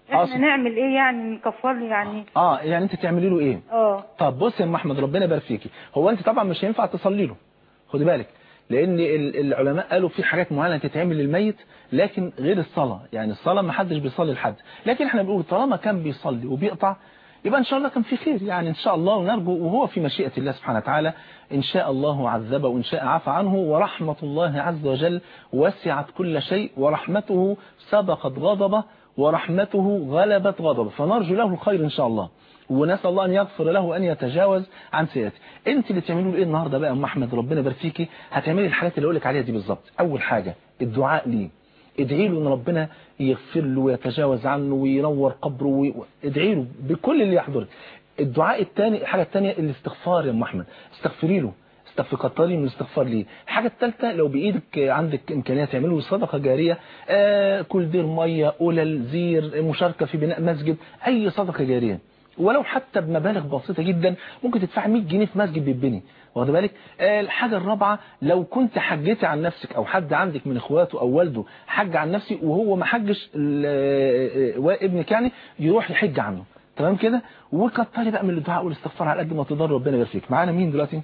Speaker 7: احنا
Speaker 2: أصل.
Speaker 7: نعمل ايه يعني نكفر له يعني
Speaker 2: اه يعني انت تعملي له ايه
Speaker 7: اه
Speaker 2: طب بص يا ام احمد ربنا يبارك فيكي هو انت طبعا مش هينفع تصلي له خدي بالك لان ال- العلماء قالوا في حاجات معينه تتعمل للميت لكن غير الصلاه يعني الصلاه ما حدش بيصلي لحد لكن احنا بنقول طالما كان بيصلي وبيقطع يبقى ان شاء الله كان في خير يعني ان شاء الله ونرجو وهو في مشيئه الله سبحانه وتعالى ان شاء الله عذبه وان شاء عفى عنه ورحمه الله عز وجل وسعت كل شيء ورحمته سبقت غضبه ورحمته غلبت غضبه فنرجو له الخير ان شاء الله ونسال الله ان يغفر له وان يتجاوز عن سيئاته انت اللي تعملوا له ايه النهارده بقى يا ام احمد ربنا يبارك فيكي هتعملي الحاجات اللي اقول لك عليها دي بالظبط اول حاجه الدعاء ليه ادعي له ان ربنا يغفر له ويتجاوز عنه وينور قبره وي- ادعي له بكل اللي يحضرك الدعاء الثاني الحاجه الثانيه الاستغفار يا ام احمد استغفري له استغفر كتري من الاستغفار ليه الحاجه الثالثه لو بايدك عندك امكانيه تعمل له صدقه جاريه آه كل دير ميه قلل زير مشاركه في بناء مسجد اي صدقه جاريه ولو حتى بمبالغ بسيطة جدا ممكن تدفع 100 جنيه في مسجد بيتبني واخد بالك آه، الحاجة الرابعة لو كنت حجيتي عن نفسك او حد عندك من اخواته او والده حج عن نفسي وهو ما حجش ال- آه، آه، ابنك يعني يروح يحج عنه تمام كده وكتري بقى من الدعاء والاستغفار على قد ما تقدر ربنا يبارك فيك معانا مين دلوقتي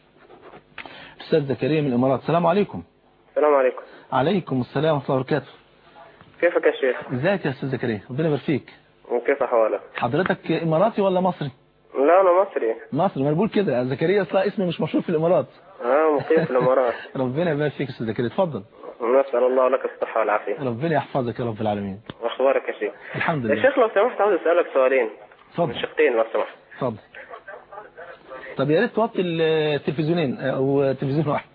Speaker 2: استاذ زكريا من الامارات السلام عليكم
Speaker 8: السلام عليكم
Speaker 2: عليكم السلام ورحمه الله وبركاته
Speaker 8: كيفك يا شيخ
Speaker 2: ازيك يا استاذ زكريا ربنا يبارك فيك
Speaker 8: وكيف أحوالك
Speaker 2: حضرتك اماراتي ولا مصري
Speaker 8: لا أنا مصري
Speaker 2: مصر ما أنا بقول كده زكريا اصلا اسمي مش مشهور في الامارات
Speaker 8: آه مقيم في الإمارات
Speaker 2: ربنا يبارك فيك يا استاذ زكريا اتفضل
Speaker 8: نسأل الله لك الصحة والعافية
Speaker 2: ربنا يحفظك يا رب العالمين
Speaker 8: أخبارك يا شيخ
Speaker 2: الحمد
Speaker 8: يا
Speaker 2: لله
Speaker 8: شيخ لو سمحت عاوز أسألك سؤالين
Speaker 2: اتفضل
Speaker 8: شقين لو سمحت
Speaker 2: اتفضل طب يا ريت توطي التلفزيونين او تلفزيون واحد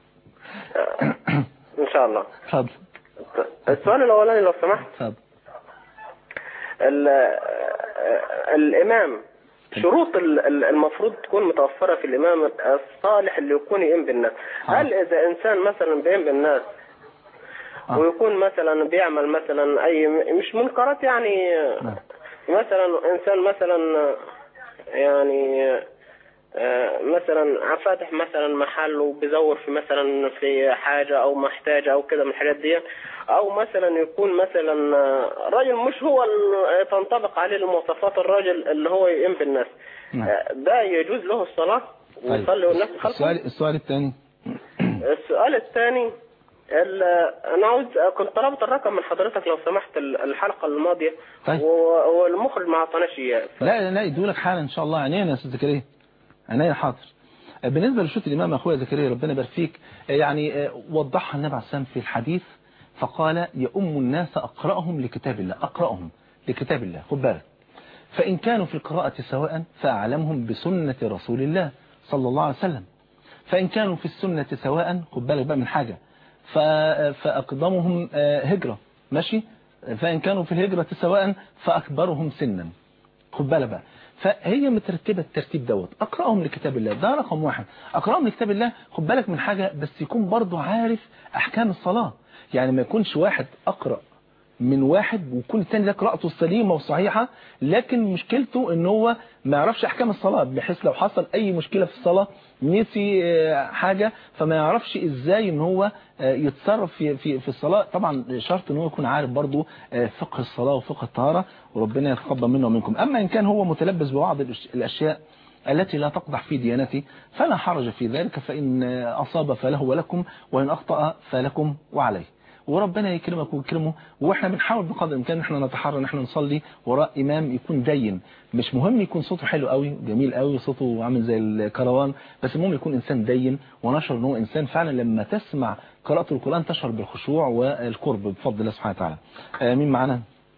Speaker 8: إن شاء الله
Speaker 2: اتفضل
Speaker 8: السؤال الأولاني لو سمحت
Speaker 2: اتفضل
Speaker 8: ال- الإمام شروط ال- ال- المفروض تكون متوفرة في الإمام الصالح اللي يكون يئم بالناس هل إذا إنسان مثلا بيئم بالناس
Speaker 2: آه.
Speaker 8: ويكون مثلا بيعمل مثلا أي مش منكرات يعني
Speaker 2: نعم.
Speaker 8: مثلا إنسان مثلا يعني آه، مثلا فاتح مثلا محل وبيزور في مثلا في حاجة أو محتاجة أو كده من الحاجات دي أو مثلا يكون مثلا آه، راجل مش هو ال- تنطبق عليه المواصفات الراجل اللي هو يئم بالناس
Speaker 2: نعم.
Speaker 8: آه، ده يجوز له الصلاة
Speaker 2: طيب
Speaker 8: ويصلي والناس خلفه
Speaker 2: السؤال السؤال الثاني
Speaker 8: السؤال الثاني ال- انا عاوز كنت طلبت الرقم من حضرتك لو سمحت ال- الحلقه الماضيه
Speaker 2: طيب.
Speaker 8: و- والمخرج ما اعطاناش اياه
Speaker 2: لا لا يدولك حالا ان شاء الله عينينا يا استاذ زكريا عينيا حاضر بالنسبه لشوط الامام اخويا زكريا ربنا يبارك فيك يعني وضحها النبي عليه السلام في الحديث فقال يؤم الناس اقراهم لكتاب الله اقراهم لكتاب الله خد بالك فان كانوا في القراءه سواء فاعلمهم بسنه رسول الله صلى الله عليه وسلم فإن كانوا في السنة سواء خد بالك بقى من حاجة ف- فأقدمهم آه، هجرة ماشي فإن كانوا في الهجرة سواء فأكبرهم سنا خد بالك بقى فهي مترتبة الترتيب دوت أقرأهم لكتاب الله ده رقم واحد أقرأهم لكتاب الله خد بالك من حاجة بس يكون برضو عارف أحكام الصلاة يعني ما يكونش واحد أقرأ من واحد ويكون التاني ده قراءته سليمة وصحيحة لكن مشكلته ان هو ما يعرفش احكام الصلاة بحيث لو حصل اي مشكلة في الصلاة نسي آه، حاجة فما يعرفش ازاي ان هو آه، يتصرف في في في الصلاة طبعا شرط ان هو يكون عارف برضو آه، فقه الصلاة وفقه الطهارة وربنا يتقبل منا ومنكم اما ان كان هو متلبس ببعض الأش- الاشياء التي لا تقدح في ديانته فلا حرج في ذلك فإن أصاب فله ولكم وإن أخطأ فلكم وعليه وربنا يكرمك ويكرمه واحنا بنحاول بقدر الامكان ان احنا نتحرى ان احنا نصلي وراء امام يكون دين مش مهم يكون صوته حلو قوي جميل قوي صوته عامل زي الكروان بس المهم يكون انسان دين ونشر ان هو انسان فعلا لما تسمع قراءة القرآن تشعر بالخشوع والقرب بفضل الله سبحانه وتعالى آه، مين معانا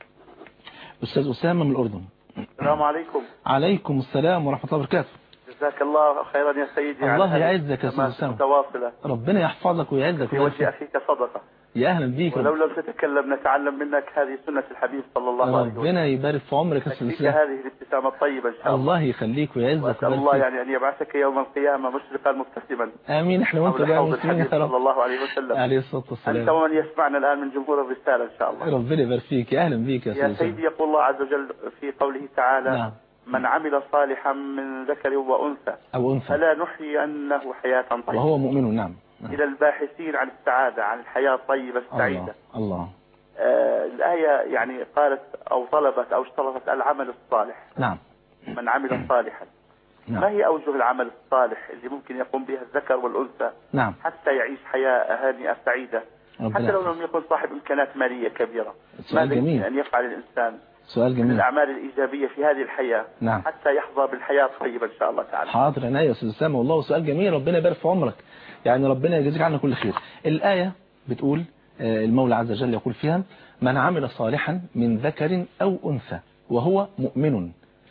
Speaker 2: استاذ اسامه من الاردن
Speaker 9: السلام عليكم
Speaker 2: عليكم السلام ورحمه الله وبركاته
Speaker 9: جزاك الله خيرا يا سيدي
Speaker 2: الله
Speaker 9: على هذه
Speaker 2: يعزك يا أستاذ
Speaker 9: الخدمات
Speaker 2: أسامة.
Speaker 9: المتواصلة
Speaker 2: ربنا يحفظك ويعزك
Speaker 9: في
Speaker 2: ويبارك
Speaker 9: وجه
Speaker 2: فيك.
Speaker 9: أخيك صدقة
Speaker 2: يا اهلا بيك
Speaker 9: ولو لم تتكلم نتعلم منك هذه سنة الحبيب صلى الله عليه وسلم
Speaker 2: ربنا يبارك في عمرك يا استاذ
Speaker 9: فيك
Speaker 2: اسلام
Speaker 9: هذه الابتسامة الطيبة إن شاء الله
Speaker 2: الله يخليك ويعزك
Speaker 9: وأسأل
Speaker 2: ويبارك
Speaker 9: الله
Speaker 2: فيك.
Speaker 9: يعني أن يبعثك يوم القيامة مشرقا مبتسما
Speaker 2: امين احنا وانت
Speaker 9: حول
Speaker 2: بقى
Speaker 9: حوض
Speaker 2: مسلمين
Speaker 9: الحبيب
Speaker 2: يا
Speaker 9: صلى
Speaker 2: رب
Speaker 9: الله عليه وسلم
Speaker 2: عليه الصلاه
Speaker 9: أنت
Speaker 2: والسلام
Speaker 9: ومن يسمعنا الآن من جمهور الرسالة إن شاء الله
Speaker 2: ربنا يبارك فيك يا اهلا بيك يا استاذ
Speaker 9: يا
Speaker 2: اسلام
Speaker 9: سيدي يقول الله عز وجل في قوله تعالى
Speaker 2: نعم
Speaker 9: من عمل صالحا من ذكر وأنثى
Speaker 2: او انثى
Speaker 9: فلا نحيينه حياة طيبة
Speaker 2: وهو مؤمن نعم نعم.
Speaker 9: إلى الباحثين عن السعادة عن الحياة الطيبة السعيدة
Speaker 2: الله الله
Speaker 9: آه، الآية يعني قالت أو طلبت أو اشترطت العمل الصالح
Speaker 2: نعم
Speaker 9: من عمل صالحا ما
Speaker 2: نعم
Speaker 9: هي أوجه العمل الصالح اللي ممكن يقوم بها الذكر والأنثى
Speaker 2: نعم
Speaker 9: حتى يعيش حياة هانئة سعيدة
Speaker 2: ربنا
Speaker 9: حتى لو
Speaker 2: يحفظك.
Speaker 9: لم يكن صاحب إمكانات مالية كبيرة
Speaker 2: سؤال
Speaker 9: ماذا
Speaker 2: جميل.
Speaker 9: يمكن أن يفعل الإنسان
Speaker 2: سؤال
Speaker 9: من
Speaker 2: جميل
Speaker 9: الأعمال الإيجابية في هذه الحياة
Speaker 2: نعم
Speaker 9: حتى يحظى بالحياة الطيبة إن شاء الله تعالى
Speaker 2: حاضر انا يا استاذ اسامه والله سؤال جميل ربنا يبارك في عمرك يعني ربنا يجزيك عنا كل خير الايه بتقول آه، المولى عز وجل يقول فيها من عمل صالحا من ذكر او انثى وهو مؤمن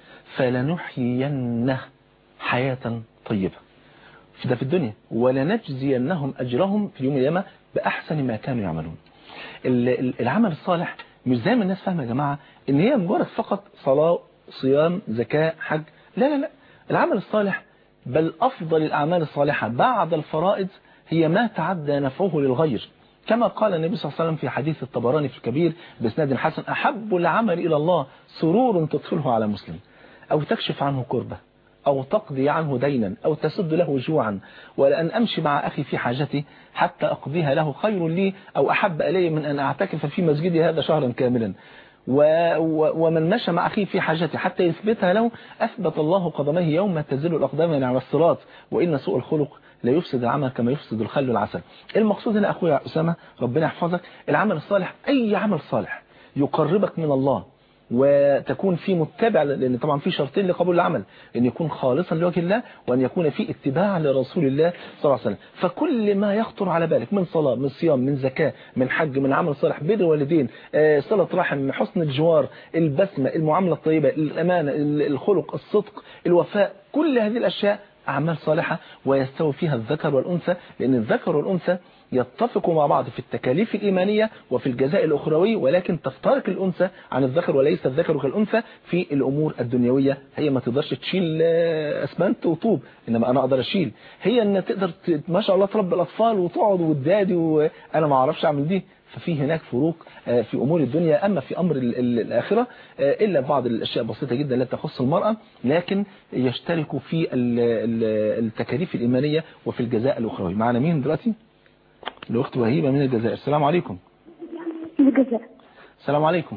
Speaker 2: فلنحيينه حياه طيبه في ده في الدنيا ولنجزينهم اجرهم في يوم القيامه باحسن ما كانوا يعملون ال- ال- العمل الصالح مش زي ما الناس فاهمه يا جماعه ان هي مجرد فقط صلاه صيام زكاه حج لا لا لا العمل الصالح بل افضل الاعمال الصالحه بعد الفرائض هي ما تعدى نفعه للغير كما قال النبي صلى الله عليه وسلم في حديث الطبراني في الكبير باسناد حسن احب العمل الى الله سرور تدخله على مسلم او تكشف عنه كربه أو تقضي عنه دينا أو تسد له جوعا ولأن أمشي مع أخي في حاجتي حتى أقضيها له خير لي أو أحب إلي من أن أعتكف في مسجدي هذا شهرا كاملا و و ومن مشى مع أخيه في حاجتي حتى يثبتها له أثبت الله قدميه يوم تزل الأقدام من على الصراط وإن سوء الخلق لا يفسد العمل كما يفسد الخل والعسل المقصود هنا أخويا أسامة ربنا يحفظك العمل الصالح أي عمل صالح يقربك من الله وتكون في متبع لأن طبعا في شرطين لقبول العمل أن يكون خالصا لوجه الله وأن يكون في اتباع لرسول الله صلى الله عليه وسلم فكل ما يخطر على بالك من صلاة من صيام من زكاة من حج من عمل صالح بر والدين آه، صلة رحم حسن الجوار البسمة المعاملة الطيبة الأمانة الخلق الصدق الوفاء كل هذه الأشياء أعمال صالحة ويستوي فيها الذكر والأنثى لأن الذكر والأنثى يتفقوا مع بعض في التكاليف الإيمانية وفي الجزاء الأخروي ولكن تفترق الأنثى عن الذكر وليس الذكر كالأنثى في الأمور الدنيوية هي ما تقدرش تشيل آه، أسمنت وطوب إنما أنا أقدر أشيل هي أن تقدر ت- ما شاء الله تربي الأطفال وتقعد وتدادي وأنا ما أعرفش أعمل دي ففي هناك فروق آه، في أمور الدنيا أما في أمر ال- ال- الآخرة آه، إلا بعض الأشياء بسيطة جدا لا تخص المرأة لكن يشتركوا في ال- ال- التكاليف الإيمانية وفي الجزاء الأخروي معنا مين دلوقتي؟ الأخت وهيبة من الجزائر السلام عليكم
Speaker 6: الجزائر
Speaker 2: السلام عليكم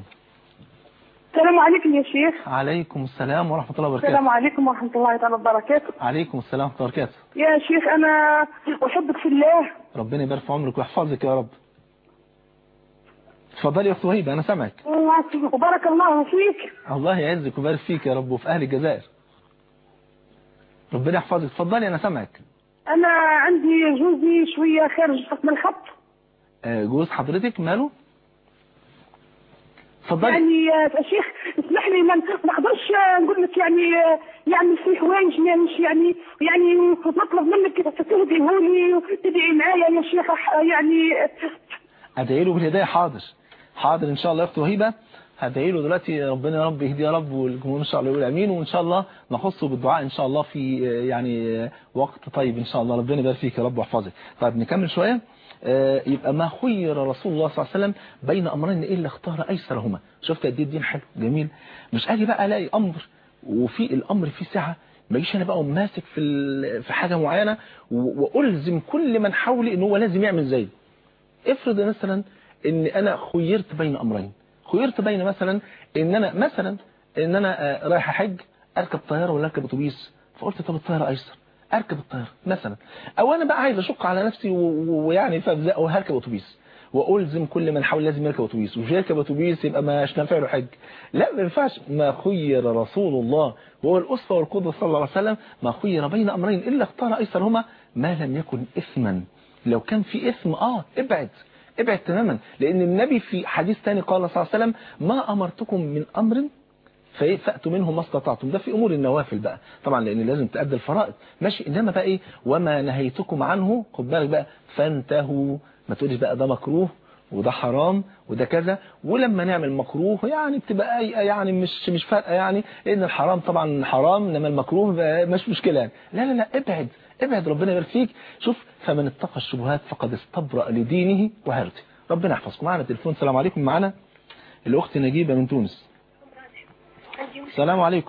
Speaker 6: السلام عليكم يا شيخ
Speaker 2: عليكم السلام ورحمة الله وبركاته
Speaker 6: السلام عليكم ورحمة الله تعالى وبركاته
Speaker 2: عليكم السلام ورحمة الله وبركاته
Speaker 6: يا شيخ أنا أحبك في الله
Speaker 2: ربنا يبارك في عمرك ويحفظك يا رب اتفضلي يا أخت وهيبة أنا سامعك
Speaker 6: وبارك الله فيك
Speaker 2: الله يعزك ويبارك فيك يا رب وفي أهل الجزائر ربنا يحفظك اتفضلي أنا سامعك
Speaker 6: أنا عندي جوزي شوية خارج من الخط
Speaker 2: آه، جوز حضرتك ماله اتفضلي
Speaker 6: يعني يا شيخ اسمح لي ما ما نقدرش نقول لك يعني آه، يعمل في حوايج ما مش يعني يعني نطلب منك تهديه لي وتدعي معايا يا شيخ أح- يعني
Speaker 2: ادعي له بالهدايه حاضر حاضر ان شاء الله يا اخت وهيبه هدعي له دلوقتي ربنا يا رب يهدي يا رب والجمهور ان شاء الله يقول امين وان شاء الله نخصه بالدعاء ان شاء الله في يعني وقت طيب ان شاء الله ربنا يبارك فيك يا رب ويحفظك طيب نكمل شويه آه، يبقى ما خير رسول الله صلى الله عليه وسلم بين امرين الا اختار ايسرهما شفت قد ايه الدين حلو جميل مش اجي بقى الاقي امر وفي الامر فيه سعه ما اجيش انا بقى ماسك في ال- في حاجه معينه و- والزم كل من حولي ان هو لازم يعمل زيي افرض مثلا ان انا خيرت بين امرين خيرت بين مثلا ان انا مثلا ان انا آه، رايح احج اركب طياره ولا اركب اتوبيس فقلت طب الطياره ايسر اركب الطياره مثلا او انا بقى عايز اشق على نفسي و- و- ويعني فابدا وهركب اتوبيس والزم كل من حول لازم يركب اتوبيس ومش يركب اتوبيس يبقى مش نافع له حج لا ما ينفعش ما خير رسول الله وهو الاسوه والقدوه صلى الله عليه وسلم ما خير بين امرين الا اختار ايسرهما ما لم يكن اثما لو كان في اثم اه ابعد ابعد تماما لان النبي في حديث ثاني قال صلى الله عليه وسلم ما امرتكم من امر فايه فاتوا منه ما استطعتم ده في امور النوافل بقى طبعا لان لازم تأدي الفرائض ماشي انما بقى ايه وما نهيتكم عنه خد بالك بقى فانتهوا ما تقولش بقى ده مكروه وده حرام وده كذا ولما نعمل مكروه يعني بتبقى أي يعني مش مش فارقه يعني لان الحرام طبعا حرام انما المكروه بقى مش مشكله يعني لا لا لا ابعد ابعد ربنا يبارك فيك شوف فمن اتقى الشبهات فقد استبرأ لدينه وعرضه ربنا يحفظكم معنا تليفون السلام عليكم معنا الاخت نجيبه من تونس السلام عليكم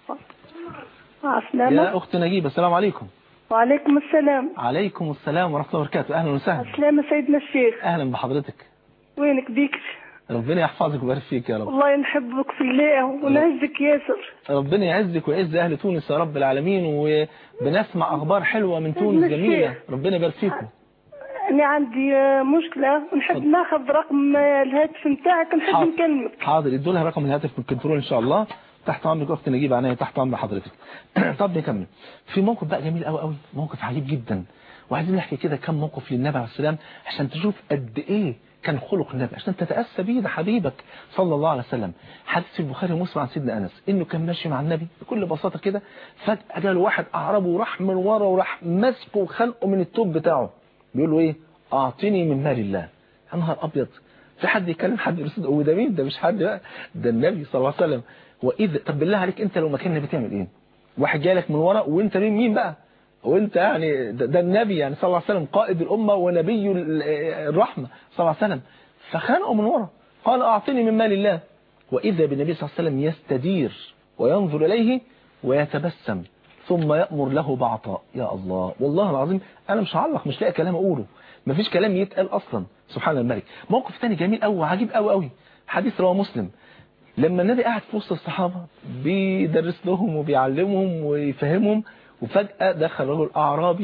Speaker 6: السلام
Speaker 2: يا اخت نجيبه السلام عليكم
Speaker 6: وعليكم السلام
Speaker 2: عليكم السلام ورحمه الله وبركاته اهلا وسهلا
Speaker 6: السلام سيدنا الشيخ
Speaker 2: اهلا بحضرتك
Speaker 6: وينك بيك
Speaker 2: ربنا يحفظك ويبارك فيك يا رب
Speaker 6: والله نحبك في الله ونعزك ياسر
Speaker 2: ربنا يعزك ويعز اهل تونس يا رب العالمين وبنسمع اخبار حلوه من تونس جميله ربنا يبارك فيكم
Speaker 6: انا عندي آه، مشكله ونحب ناخذ رقم آه، الهاتف نتاعك نحب
Speaker 2: حاضر.
Speaker 6: نكلمك
Speaker 2: حاضر ادوا لها رقم الهاتف من الكنترول ان شاء الله تحت امرك اخت نجيب عناية تحت امر حضرتك طب نكمل في موقف بقى جميل قوي قوي موقف عجيب جدا وعايزين نحكي كده كم موقف للنبي عليه السلام عشان تشوف قد ايه كان خلق النبي عشان تتاسى بيه ده حبيبك صلى الله عليه وسلم حديث في البخاري ومسلم عن سيدنا انس انه كان ماشي مع النبي بكل بساطه كده فجاه جاله واحد اعرابي وراح من ورا وراح ماسكه وخنقه من التوب بتاعه بيقول له ايه اعطني من مال الله يا نهار ابيض في حد يكلم حد يرسل وده مين ده مش حد بقى ده النبي صلى الله عليه وسلم واذا طب بالله عليك انت لو مكان النبي تعمل ايه واحد جالك من ورا وانت مين مين بقى وانت يعني ده, ده النبي يعني صلى الله عليه وسلم قائد الامه ونبي ال- الرحمه صلى الله عليه وسلم فخانقه من ورا قال اعطني من مال الله واذا بالنبي صلى الله عليه وسلم يستدير وينظر اليه ويتبسم ثم يأمر له بعطاء يا الله والله العظيم أنا مش هعلق مش لاقي كلام أقوله مفيش كلام يتقال أصلا سبحان الملك موقف تاني جميل قوي وعجيب قوي قوي حديث رواه مسلم لما النبي قاعد في وسط الصحابة بيدرس لهم وبيعلمهم ويفهمهم وفجأة دخل رجل أعرابي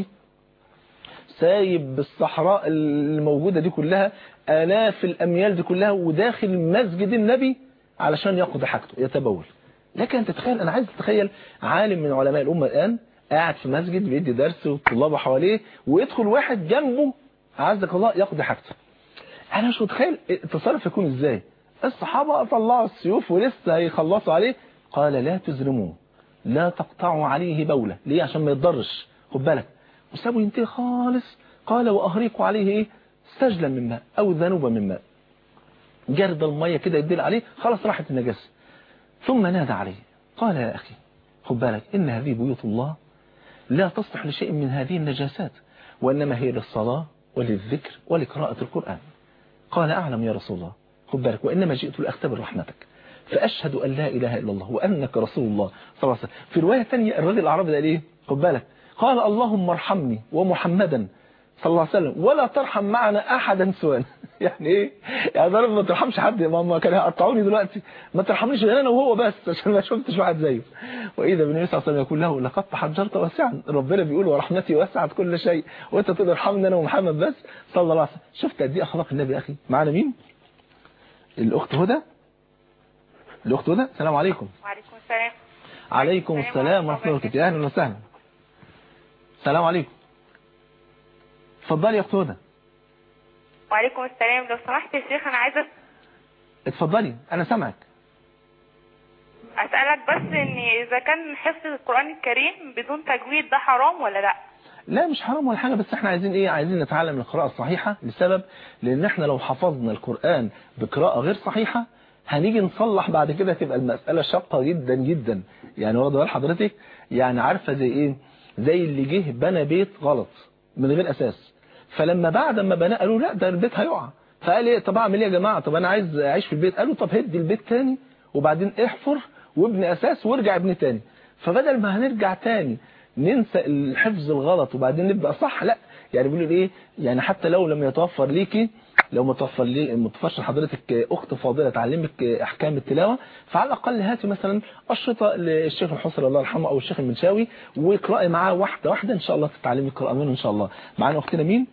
Speaker 2: سايب بالصحراء الموجودة دي كلها آلاف الأميال دي كلها وداخل مسجد النبي علشان يقضي حاجته يتبول لكن انت تتخيل انا عايز تتخيل عالم من علماء الامه الان قاعد في مسجد بيدي درس والطلاب حواليه ويدخل واحد جنبه عزك الله يقضي حاجته انا مش متخيل التصرف يكون ازاي الصحابه طلعوا السيوف ولسه هيخلصوا عليه قال لا تزرموه لا تقطعوا عليه بوله ليه عشان ما يتضرش خد بالك وسابوا ينتهي خالص قال واهريقوا عليه ايه سجلا من ماء او ذنوبا من ماء جرد الميه كده يدل عليه خلاص راحت النجاسه ثم نادى عليه قال يا أخي خد بالك إن هذه بيوت الله لا تصلح لشيء من هذه النجاسات وإنما هي للصلاة وللذكر ولقراءة القرآن قال أعلم يا رسول الله خد بالك وإنما جئت لأختبر رحمتك فأشهد أن لا إله إلا الله وأنك رسول الله صلى الله عليه وسلم في رواية ثانية الرجل الأعرابي قال إيه خد بالك قال اللهم ارحمني ومحمدا صلى الله عليه وسلم ولا ترحم معنا أحدا سوانا يعني ايه يعني ضرب ما ترحمش حد ما هم كانوا هيقطعوني دلوقتي ما ترحمنيش غير انا وهو بس عشان ما شفتش واحد زيه واذا بالنبي صلى الله عليه وسلم يقول له لقد تحجرت واسعا ربنا بيقول ورحمتي وسعت كل شيء وانت تقول ارحمني انا ومحمد بس صلى الله عليه وسلم شفت قد ايه اخلاق النبي يا اخي معانا مين الاخت هدى الاخت هدى السلام عليكم
Speaker 10: وعليكم السلام
Speaker 2: عليكم السلام ورحمه الله وبركاته اهلا وسهلا السلام عليكم اتفضلي يا اخت هدى
Speaker 10: وعليكم السلام لو سمحت يا شيخ انا عايزه
Speaker 2: اتفضلي انا سامعك
Speaker 10: اسالك بس ان اذا كان حفظ القران الكريم بدون تجويد ده حرام ولا لا
Speaker 2: لا مش حرام ولا حاجة بس احنا عايزين ايه عايزين نتعلم القراءة الصحيحة لسبب لان احنا لو حفظنا القرآن بقراءة غير صحيحة هنيجي نصلح بعد كده تبقى المسألة شاقة جدا جدا يعني واخد بال حضرتك يعني عارفة زي ايه زي اللي جه بنى بيت غلط من غير اساس فلما بعد ما بنى قالوا لا ده البيت هيقع فقال ايه طب اعمل ايه يا جماعة طب انا عايز اعيش في البيت قالوا طب هدي البيت تاني وبعدين احفر وابني اساس وارجع ابني تاني فبدل ما هنرجع تاني ننسى الحفظ الغلط وبعدين نبدأ صح لا يعني بيقولوا ايه يعني حتى لو لم يتوفر ليكي لو ما توفر لي ما توفرش لحضرتك اخت فاضله تعلمك احكام التلاوه فعلى الاقل هاتي مثلا اشرطه للشيخ الحصري الله يرحمه او الشيخ المنشاوي واقراي معاه واحده واحده ان شاء الله تتعلمي القراءه منه ان شاء الله معانا اختنا مين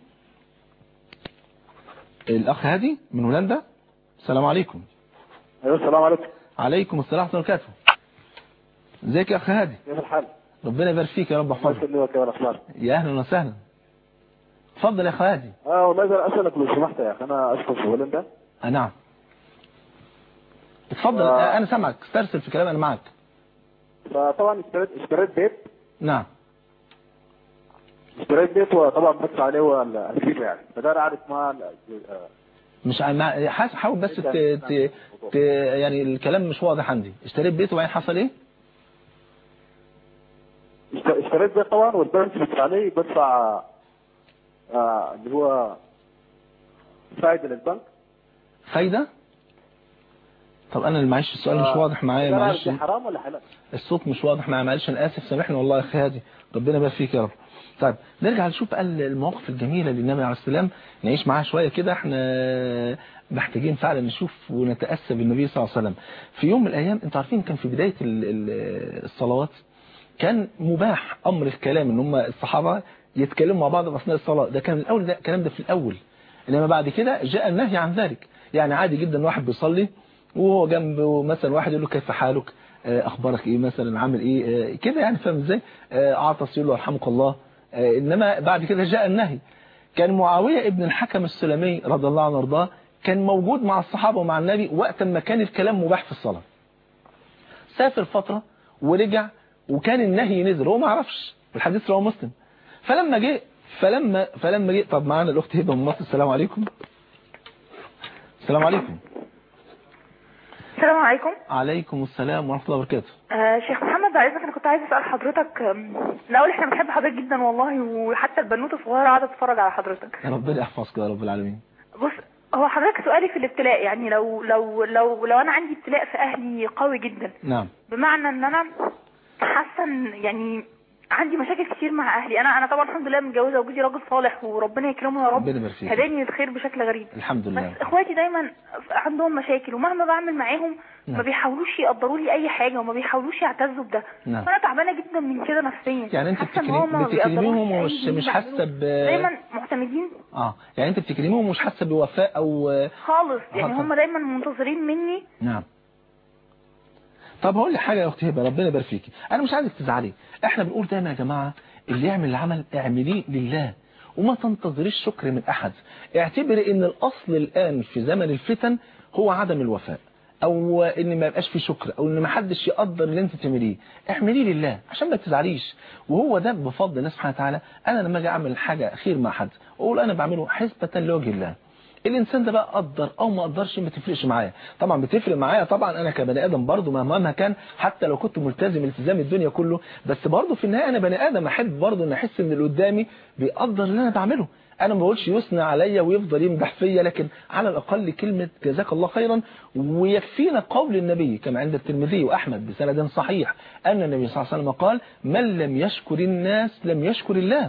Speaker 2: الاخ هادي من هولندا السلام عليكم
Speaker 11: ايوه السلام عليكم
Speaker 2: عليكم السلام ورحمه الله وبركاته ازيك يا اخ هادي
Speaker 11: كيف الحال؟
Speaker 2: ربنا يبارك فيك يا رب
Speaker 11: الله
Speaker 2: يحفظك
Speaker 11: يسلمك كيف الاخبار؟
Speaker 2: يا اهلا وسهلا اتفضل يا اخ هادي
Speaker 11: اه والله اذا اسالك لو سمحت يا اخي انا اسكن في هولندا
Speaker 2: آه نعم اتفضل
Speaker 11: آه.
Speaker 2: آه، انا سامعك استرسل في كلام انا معك
Speaker 11: فطبعا اشتريت اشتريت بيت
Speaker 2: نعم
Speaker 11: اشتريت بيت وطبعا بدفع عليه الفيزا يعني فدار اعرف ما آه،
Speaker 2: مش ع- مع- حاس- حاول بس ت... ت... ت... يعني الكلام مش واضح عندي اشتريت بيت وبعدين حصل ايه
Speaker 11: اشت- اشتريت بيت طبعا والبنك بدفع عليه بدفع آه، اللي هو فائده للبنك
Speaker 2: فايدة طب انا اللي معلش السؤال مش
Speaker 11: آه،
Speaker 2: واضح معايا
Speaker 11: فدار أعرف
Speaker 2: معلش
Speaker 11: ده حرام ولا حلال؟
Speaker 2: الصوت مش واضح معايا معلش انا اسف سامحني والله يا اخي هادي ربنا يبارك فيك يا رب طيب نرجع نشوف بقى المواقف الجميلة للنبي عليه السلام نعيش معاها شوية كده احنا محتاجين فعلا نشوف ونتأسى بالنبي صلى الله عليه وسلم في يوم من الأيام انتوا عارفين كان في بداية ال- ال- الصلوات كان مباح أمر الكلام ان هم الصحابة يتكلموا مع بعض أثناء الصلاة ده كان الأول ده الكلام ده في الأول إنما بعد كده جاء النهي عن ذلك يعني عادي جدا واحد بيصلي وهو جنبه مثلا واحد يقول له كيف حالك آه، اخبارك ايه مثلا عامل ايه آه، كده يعني فاهم ازاي آه، اعطس يقول له يرحمك الله آه، انما بعد كده جاء النهي كان معاوية ابن الحكم السلمي رضي الله عنه وارضاه كان موجود مع الصحابة ومع النبي وقت ما كان الكلام مباح في الصلاة سافر فترة ورجع وكان النهي نزل هو ما عرفش الحديث رواه مسلم فلما جه فلما فلما جه طب معانا الاخت هبه من مصر السلام عليكم السلام عليكم
Speaker 12: السلام عليكم
Speaker 2: عليكم السلام ورحمه الله وبركاته
Speaker 12: آه شيخ محمد بعد اذنك انا كنت عايزه اسال حضرتك آم، الاول احنا بنحب حضرتك جدا والله وحتى البنوته الصغيره قاعده تتفرج على حضرتك
Speaker 2: يا ربنا يحفظك يا رب العالمين
Speaker 12: بص هو حضرتك سؤالي في الابتلاء يعني لو لو لو لو انا عندي ابتلاء في اهلي قوي جدا
Speaker 2: نعم
Speaker 12: بمعنى ان انا حاسه ان يعني عندي مشاكل كتير مع اهلي انا انا طبعا الحمد لله متجوزه وجوزي راجل صالح وربنا يكرمه يا رب
Speaker 2: ربنا يبارك فيك.
Speaker 12: هداني الخير بشكل غريب
Speaker 2: الحمد لله
Speaker 12: بس اخواتي دايما عندهم مشاكل ومهما بعمل معاهم ما
Speaker 2: نعم.
Speaker 12: بيحاولوش يقدروا لي اي حاجه وما بيحاولوش يعتزوا بده
Speaker 2: نعم.
Speaker 12: فانا تعبانه جدا من كده نفسيا
Speaker 2: يعني انت
Speaker 12: حاسة إن
Speaker 2: بتكلم-
Speaker 12: هما ما
Speaker 2: بتكلميهم
Speaker 12: بيقدروش أي
Speaker 2: ومش
Speaker 12: جديد
Speaker 2: مش حاسه
Speaker 12: بعمله.
Speaker 2: ب
Speaker 12: دايما معتمدين
Speaker 2: اه يعني انت بتكلميهم ومش حاسه بوفاء او
Speaker 12: خالص يعني
Speaker 2: آه، طب.
Speaker 12: هم دايما منتظرين مني
Speaker 2: نعم طب هقول لك حاجه يا اختي هبه ربنا يبارك فيكي انا مش عايزك تزعلي احنا بنقول دايما يا جماعه اللي يعمل العمل اعمليه لله وما تنتظريش شكر من احد اعتبري ان الاصل الان في زمن الفتن هو عدم الوفاء او ان ما يبقاش في شكر او ان ما حدش يقدر اللي انت تعمليه اعمليه لله عشان ما تزعليش وهو ده بفضل الله سبحانه وتعالى انا لما اجي اعمل حاجه خير مع حد اقول انا بعمله حسبه لوجه الله الانسان ده بقى قدر او ما قدرش ما تفرقش معايا طبعا بتفرق معايا طبعا انا كبني ادم برضه مهما كان حتى لو كنت ملتزم التزام الدنيا كله بس برضه في النهايه انا بني ادم احب برضه ان احس ان اللي قدامي بيقدر اللي انا بعمله انا ما بقولش يثنى عليا ويفضل يمدح فيا لكن على الاقل كلمه جزاك الله خيرا ويكفينا قول النبي كما عند الترمذي واحمد بسند صحيح ان النبي صلى الله عليه وسلم قال من لم يشكر الناس لم يشكر الله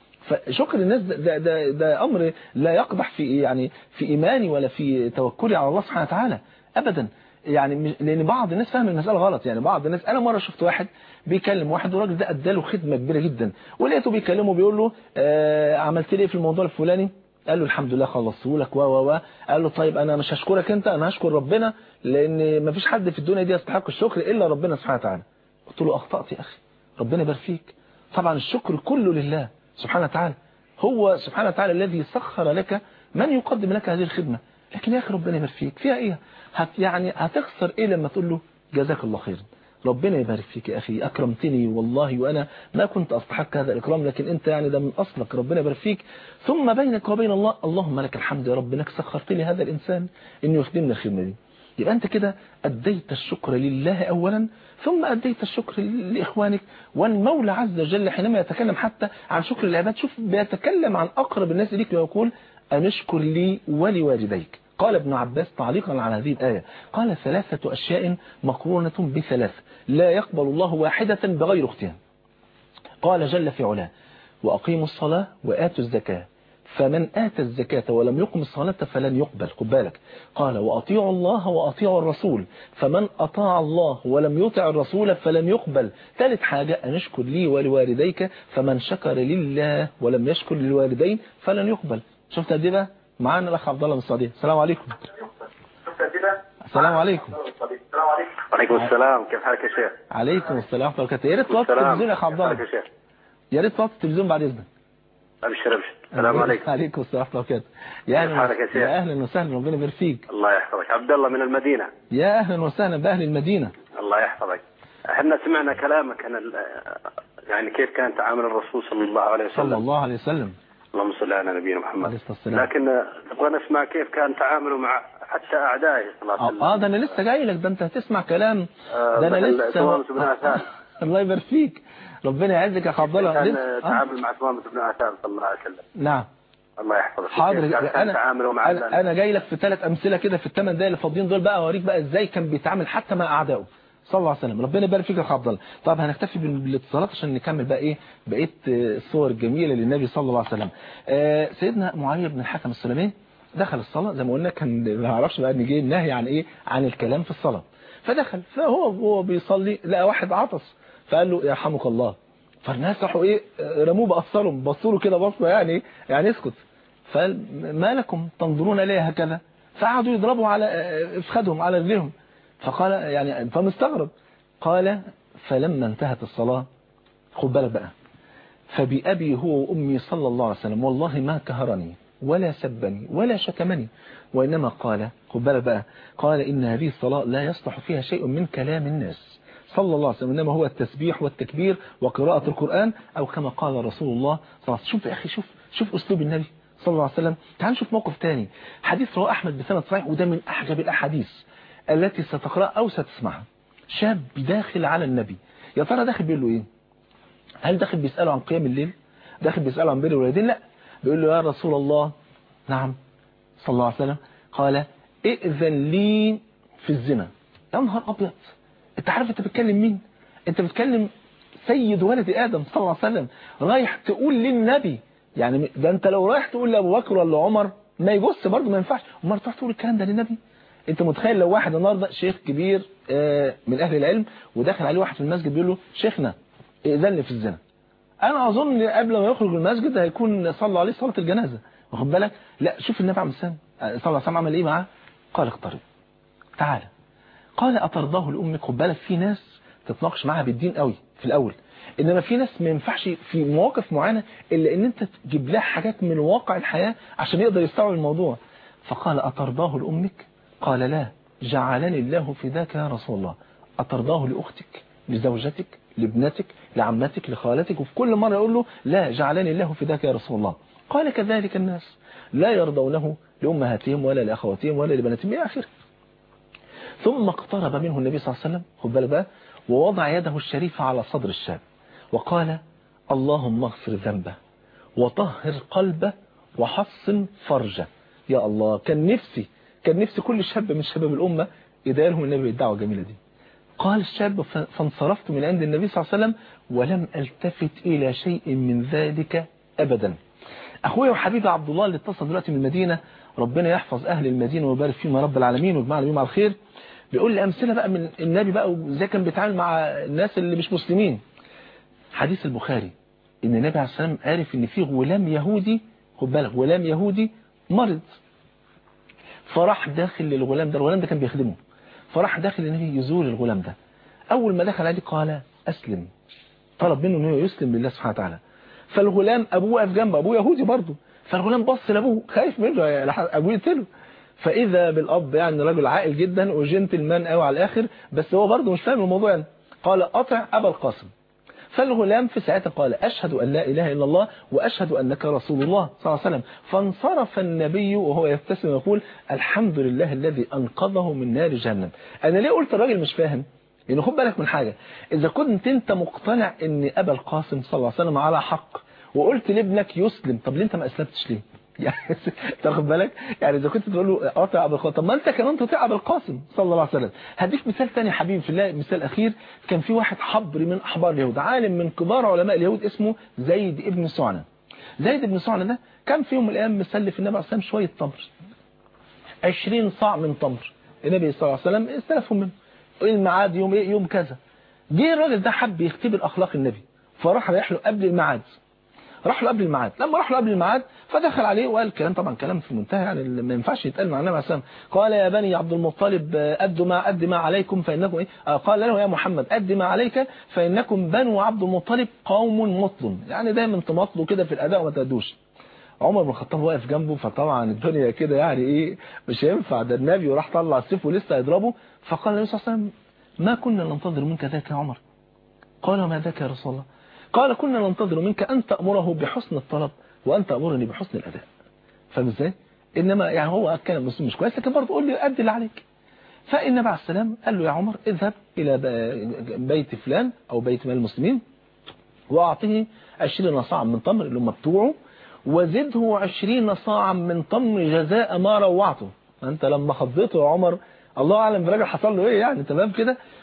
Speaker 2: فشكر الناس ده, ده, ده, ده أمر لا يقدح في يعني في إيماني ولا في توكلي على الله سبحانه وتعالى أبدا يعني مش- لأن بعض الناس فاهم المسألة غلط يعني بعض الناس أنا مرة شفت واحد بيكلم واحد والراجل ده أداله خدمة كبيرة جدا ولقيته بيكلمه بيقول له آه عملت لي إيه في الموضوع الفلاني قال له الحمد لله خلصته لك و و و قال له طيب انا مش هشكرك انت انا هشكر ربنا لان مفيش حد في الدنيا دي يستحق الشكر الا ربنا سبحانه وتعالى قلت له اخطات يا اخي ربنا يبارك فيك طبعا الشكر كله لله سبحانه وتعالى هو سبحانه وتعالى الذي سخر لك من يقدم لك هذه الخدمة لكن يا أخي ربنا يبارك فيك فيها إيه هت يعني هتخسر إيه لما تقول له جزاك الله خيرا ربنا يبارك فيك يا أخي أكرمتني والله وأنا ما كنت أستحق هذا الإكرام لكن أنت يعني ده من أصلك ربنا يبارك فيك ثم بينك وبين الله اللهم لك الحمد يا رب إنك سخرت لي هذا الإنسان إنه يخدمني الخدمة دي يبقى أنت كده أديت الشكر لله أولا ثم أديت الشكر لإخوانك والمولى عز وجل حينما يتكلم حتى عن شكر العباد شوف بيتكلم عن أقرب الناس ليك ويقول أن اشكر لي ولوالديك قال ابن عباس تعليقا على هذه الآية قال ثلاثة أشياء مقرونة بثلاث لا يقبل الله واحدة بغير اختها قال جل في علاه وأقيموا الصلاة وآتوا الزكاة فمن آتى الزكاة ولم يقم الصلاة فلن يقبل خد بالك قال وأطيعوا الله وأطيعوا الرسول فمن أطاع الله ولم يطع الرسول فلن يقبل ثالث حاجة أن اشكر لي ولوالديك فمن شكر لله ولم يشكر للوالدين فلن يقبل شفت قد ايه بقى معانا الأخ عبد الله من السعودية السلام عليكم السلام عليكم
Speaker 13: وعليكم السلام كيف حالك يا شيخ؟
Speaker 2: عليكم السلام ورحمة الله وبركاته يا ريت توطي
Speaker 13: السلام.
Speaker 2: التلفزيون يا أخ عبد
Speaker 13: كيف حالك
Speaker 2: الله
Speaker 13: يا شيخ؟
Speaker 2: يا ريت توطي التلفزيون بعد إذنك
Speaker 13: ابشر ابشر السلام عليكم
Speaker 2: عليكم السلام ورحمة الله وبركاته يا
Speaker 13: كيف حالك يا
Speaker 2: أهلا
Speaker 13: شيخ؟
Speaker 2: يا أهلا وسهلا ربنا يبارك فيك
Speaker 13: الله يحفظك عبد الله من المدينة
Speaker 2: يا أهلا وسهلا بأهل المدينة
Speaker 13: الله يحفظك احنا سمعنا كلامك عن ال- يعني كيف كان تعامل الرسول صلى الله عليه وسلم
Speaker 2: صلى الله عليه وسلم
Speaker 13: اللهم صل على نبينا محمد
Speaker 2: عليه الصلاة والسلام
Speaker 13: لكن نبغى نسمع كيف كان تعامله مع حتى اعدائه صلى الله عليه وسلم
Speaker 2: اه ده انا لسه جاي لك ده انت هتسمع كلام ده انا
Speaker 13: مثل
Speaker 2: لسه
Speaker 13: ثوابت بن عثمان.
Speaker 2: الله يبارك فيك ربنا يعزك يا أخ عبد الله
Speaker 13: كان
Speaker 2: لسه- آه.
Speaker 13: تعامل مع ثوابت بن عثمان صلى الله عليه وسلم
Speaker 2: نعم
Speaker 13: الله يحفظك
Speaker 2: حاضر
Speaker 13: كيف كان
Speaker 2: انا
Speaker 13: تعامله مع
Speaker 2: انا, أنا جاي لك في ثلاث امثله كده في الثمان دقايق اللي فاضيين دول بقى اوريك بقى ازاي كان بيتعامل حتى مع اعدائه صلى الله عليه وسلم ربنا يبارك فيك يا اخ عبد الله طب هنكتفي بال- بالاتصالات عشان نكمل بقى ايه بقيه آه، الصور الجميله للنبي صلى الله عليه وسلم آه، سيدنا معاويه بن الحكم السلمي دخل الصلاه زي ما قلنا كان ما اعرفش بقى ان جه النهي عن ايه عن الكلام في الصلاه فدخل فهو وهو بيصلي لقى واحد عطس فقال له يرحمك الله فالناس راحوا ايه آه، رموه بأبصارهم بصوا له كده بصه يعني يعني اسكت فقال ما لكم تنظرون الي هكذا فقعدوا يضربوا على آه، افخادهم على رجلهم فقال يعني فمستغرب قال فلما انتهت الصلاة خد بالك بقى فبأبي هو وأمي صلى الله عليه وسلم والله ما كهرني ولا سبني ولا شتمني وإنما قال خد بالك بقى قال إن هذه الصلاة لا يصلح فيها شيء من كلام الناس صلى الله عليه وسلم إنما هو التسبيح والتكبير وقراءة القرآن أو كما قال رسول الله صلى الله عليه وسلم شوف يا أخي شوف شوف أسلوب النبي صلى الله عليه وسلم تعال نشوف موقف تاني حديث رواه أحمد بسند صحيح وده من أحجب الأحاديث التي ستقرأ أو ستسمعها شاب داخل على النبي يا ترى داخل بيقول له إيه هل داخل بيسأله عن قيام الليل داخل بيسأله عن بر الوالدين لا بيقول له يا رسول الله نعم صلى الله عليه وسلم قال ائذن لي في الزنا يا نهار أبيض انت عارف انت بتكلم مين انت بتكلم سيد ولد آدم صلى الله عليه وسلم رايح تقول للنبي يعني ده انت لو رايح تقول لأبو بكر ولا عمر ما يبص برضه ما ينفعش امال تروح تقول الكلام ده للنبي انت متخيل لو واحد النهارده شيخ كبير آه، من اهل العلم ودخل عليه واحد في المسجد بيقول له شيخنا ائذن لي في الزنا انا اظن قبل ما يخرج من المسجد هيكون صلى عليه صلاه الجنازه واخد بالك لا شوف النبي عليه السلام صلى الله عليه وسلم عمل ايه معاه قال اقترب تعالى قال أترضاه لأمك خد بالك في ناس تتناقش معاها بالدين قوي في الأول إنما في ناس ما ينفعش في مواقف معينة إلا إن أنت تجيب لها حاجات من واقع الحياة عشان يقدر يستوعب الموضوع فقال أترضاه لأمك قال لا جعلني الله في ذاك يا رسول الله أترضاه لأختك لزوجتك لابنتك لعمتك لخالتك وفي كل مرة يقول له لا جعلني الله في ذاك يا رسول الله قال كذلك الناس لا يرضونه لأمهاتهم ولا لأخواتهم ولا لبناتهم إلى آخره ثم اقترب منه النبي صلى الله عليه وسلم خد بالك بقى ووضع يده الشريفة على صدر الشاب وقال اللهم اغفر ذنبه وطهر قلبه وحصن فرجه يا الله كان نفسي كان نفسي كل شاب من شباب الأمة يدعي لهم النبي بالدعوة الجميلة دي قال الشاب ف- فانصرفت من عند النبي صلى الله عليه وسلم ولم التفت إلى شيء من ذلك أبدا أخويا وحبيبي عبد الله اللي اتصل دلوقتي من المدينة ربنا يحفظ أهل المدينة ويبارك فيهم يا رب العالمين ويجمعنا بيهم على الخير بيقول لي أمثلة بقى من النبي بقى وازاي كان بيتعامل مع الناس اللي مش مسلمين حديث البخاري ان النبي عليه السلام عارف ان في غلام يهودي خد بالك غلام يهودي مرض فراح داخل للغلام ده الغلام ده كان بيخدمه فراح داخل النبي يزور الغلام ده اول ما دخل عليه قال اسلم طلب منه انه يسلم لله سبحانه وتعالى فالغلام ابوه واقف جنبه ابوه يهودي برضه فالغلام بص لابوه خايف منه يا لح- ابوه يقتله فاذا بالاب يعني راجل عاقل جدا وجنتلمان قوي على الاخر بس هو برضه مش فاهم الموضوع يعني قال اطع ابا القاسم فالغلام في ساعتها قال أشهد أن لا إله إلا الله وأشهد أنك رسول الله صلى الله عليه وسلم فانصرف النبي وهو يبتسم ويقول الحمد لله الذي أنقذه من نار جهنم أنا ليه قلت الراجل مش فاهم لأن خد بالك من حاجة إذا كنت أنت مقتنع أن أبا القاسم صلى الله عليه وسلم على حق وقلت لابنك يسلم طب ليه أنت ما أسلمتش ليه يعني تاخد بالك يعني اذا كنت تقول له قاطع ابو القاسم طب ما انت كمان تطيع ابو القاسم صلى الله عليه وسلم هديك مثال ثاني يا حبيبي في الله مثال اخير كان في واحد حبر من احبار اليهود عالم من كبار علماء اليهود اسمه زيد ابن سعنة زيد ابن سعنة ده كان في يوم من الايام مسلف النبي عليه الصلاه والسلام شويه تمر 20 صاع من تمر النبي صلى الله عليه وسلم استلفهم منه الميعاد يوم ايه يوم كذا جه الراجل ده حب يختبر اخلاق النبي فراح رايح له قبل الميعاد راح له قبل الميعاد لما راح له قبل الميعاد فدخل عليه وقال كلام طبعا كلام في منتهى يعني ما ينفعش يتقال مع النبي عليه الصلاه والسلام قال يا بني عبد المطلب ادوا ما ادي ما عليكم فانكم ايه آه قال له يا محمد ادي ما عليك فانكم بنو عبد المطلب قوم مطل يعني دايما تمطلوا كده في الاداء وما تادوش عمر بن الخطاب واقف جنبه فطبعا الدنيا كده يعني ايه مش هينفع ده النبي وراح طلع السيف ولسه هيضربه فقال النبي صلى الله عليه وسلم ما كنا ننتظر منك ذاك يا عمر قال ما ذاك يا رسول الله قال كنا ننتظر منك أن تأمره بحسن الطلب وأن تأمرني بحسن الأداء فاهم ازاي انما يعني هو كان مسلم مش كويس لكن برضه قول لي أدي اللي عليك فالنبي عليه السلام قال له يا عمر اذهب إلى بيت فلان أو بيت مال المسلمين وأعطيه 20 صاعا من تمر اللي هم بتوعه وزده 20 صاعا من تمر جزاء ما روعته أنت لما خضيته يا عمر الله أعلم الراجل حصل له إيه يعني تمام كده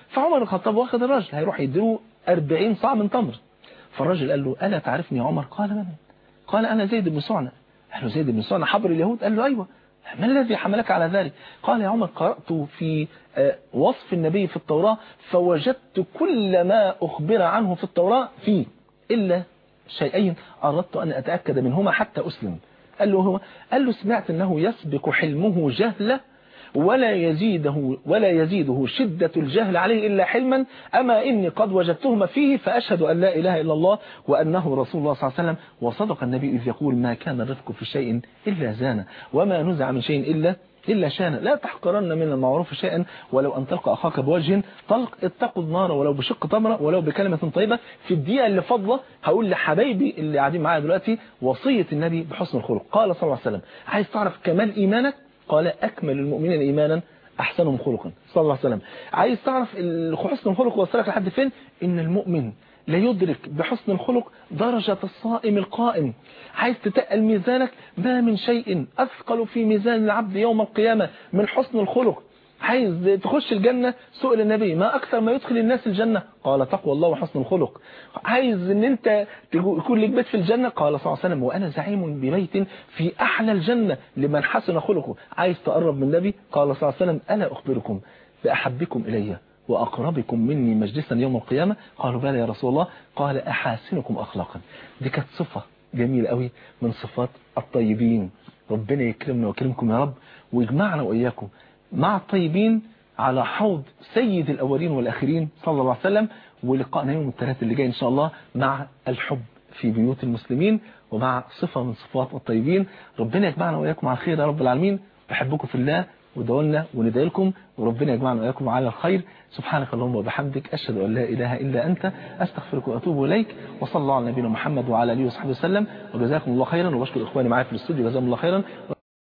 Speaker 2: فعمر بن الخطاب واخد الراجل هيروح يديله 40 صاع من تمر فالراجل قال له ألا تعرفني يا عمر قال من قال أنا زيد بن سعنة قال له زيد بن سعنة حبر اليهود قال له أيوة ما الذي حملك على ذلك قال يا عمر قرأت في آه، وصف النبي في التوراة فوجدت كل ما أخبر عنه في التوراة فيه إلا شيئين أردت أن أتأكد منهما حتى أسلم قال له هو قال له سمعت أنه يسبق حلمه جهلة ولا يزيده ولا يزيده شدة الجهل عليه إلا حلما أما إني قد وجدتهما فيه فأشهد أن لا إله إلا الله وأنه رسول الله صلى الله عليه وسلم وصدق النبي إذ يقول ما كان الرفق في شيء إلا زان وما نزع من شيء إلا إلا شان لا تحقرن من المعروف شيئا ولو أن تلقى أخاك بوجه طلق اتقوا النار ولو بشق تمرة ولو بكلمة طيبة في الدقيقة اللي فاضله هقول لحبايبي اللي قاعدين معايا دلوقتي وصية النبي بحسن الخلق قال صلى الله عليه وسلم عايز تعرف كمال إيمانك قال أكمل المؤمنين إيمانا أحسنهم خلقا صلى الله عليه وسلم عايز تعرف ال- حسن الخلق وصلك لحد فين إن المؤمن لا يدرك بحسن الخلق درجة الصائم القائم عايز تتقل ميزانك ما من شيء أثقل في ميزان العبد يوم القيامة من حسن الخلق عايز تخش الجنة سئل النبي ما أكثر ما يدخل الناس الجنة قال تقوى الله وحسن الخلق عايز ان انت تجو- يكون لك بيت في الجنة قال صلى الله عليه وسلم وأنا زعيم ببيت في أحلى الجنة لمن حسن خلقه عايز تقرب من النبي قال صلى الله عليه وسلم ألا أخبركم بأحبكم إلي وأقربكم مني مجلسا يوم القيامة قالوا بلى يا رسول الله قال أحاسنكم أخلاقا دي كانت صفة جميلة قوي من صفات الطيبين ربنا يكرمنا ويكرمكم يا رب ويجمعنا وإياكم مع الطيبين على حوض سيد الأولين والآخرين صلى الله عليه وسلم ولقائنا يوم الثلاث اللي جاي إن شاء الله مع الحب في بيوت المسلمين ومع صفة من صفات الطيبين ربنا يجمعنا وإياكم على الخير يا رب العالمين بحبكم في الله ودعوا لنا وندعي لكم وربنا يجمعنا وإياكم على الخير سبحانك اللهم وبحمدك أشهد أن لا إله إلا أنت أستغفرك وأتوب إليك وصلى الله على نبينا محمد وعلى آله وصحبه وسلم وجزاكم الله خيرا وبشكر إخواني معايا في الاستوديو جزاهم الله خيرا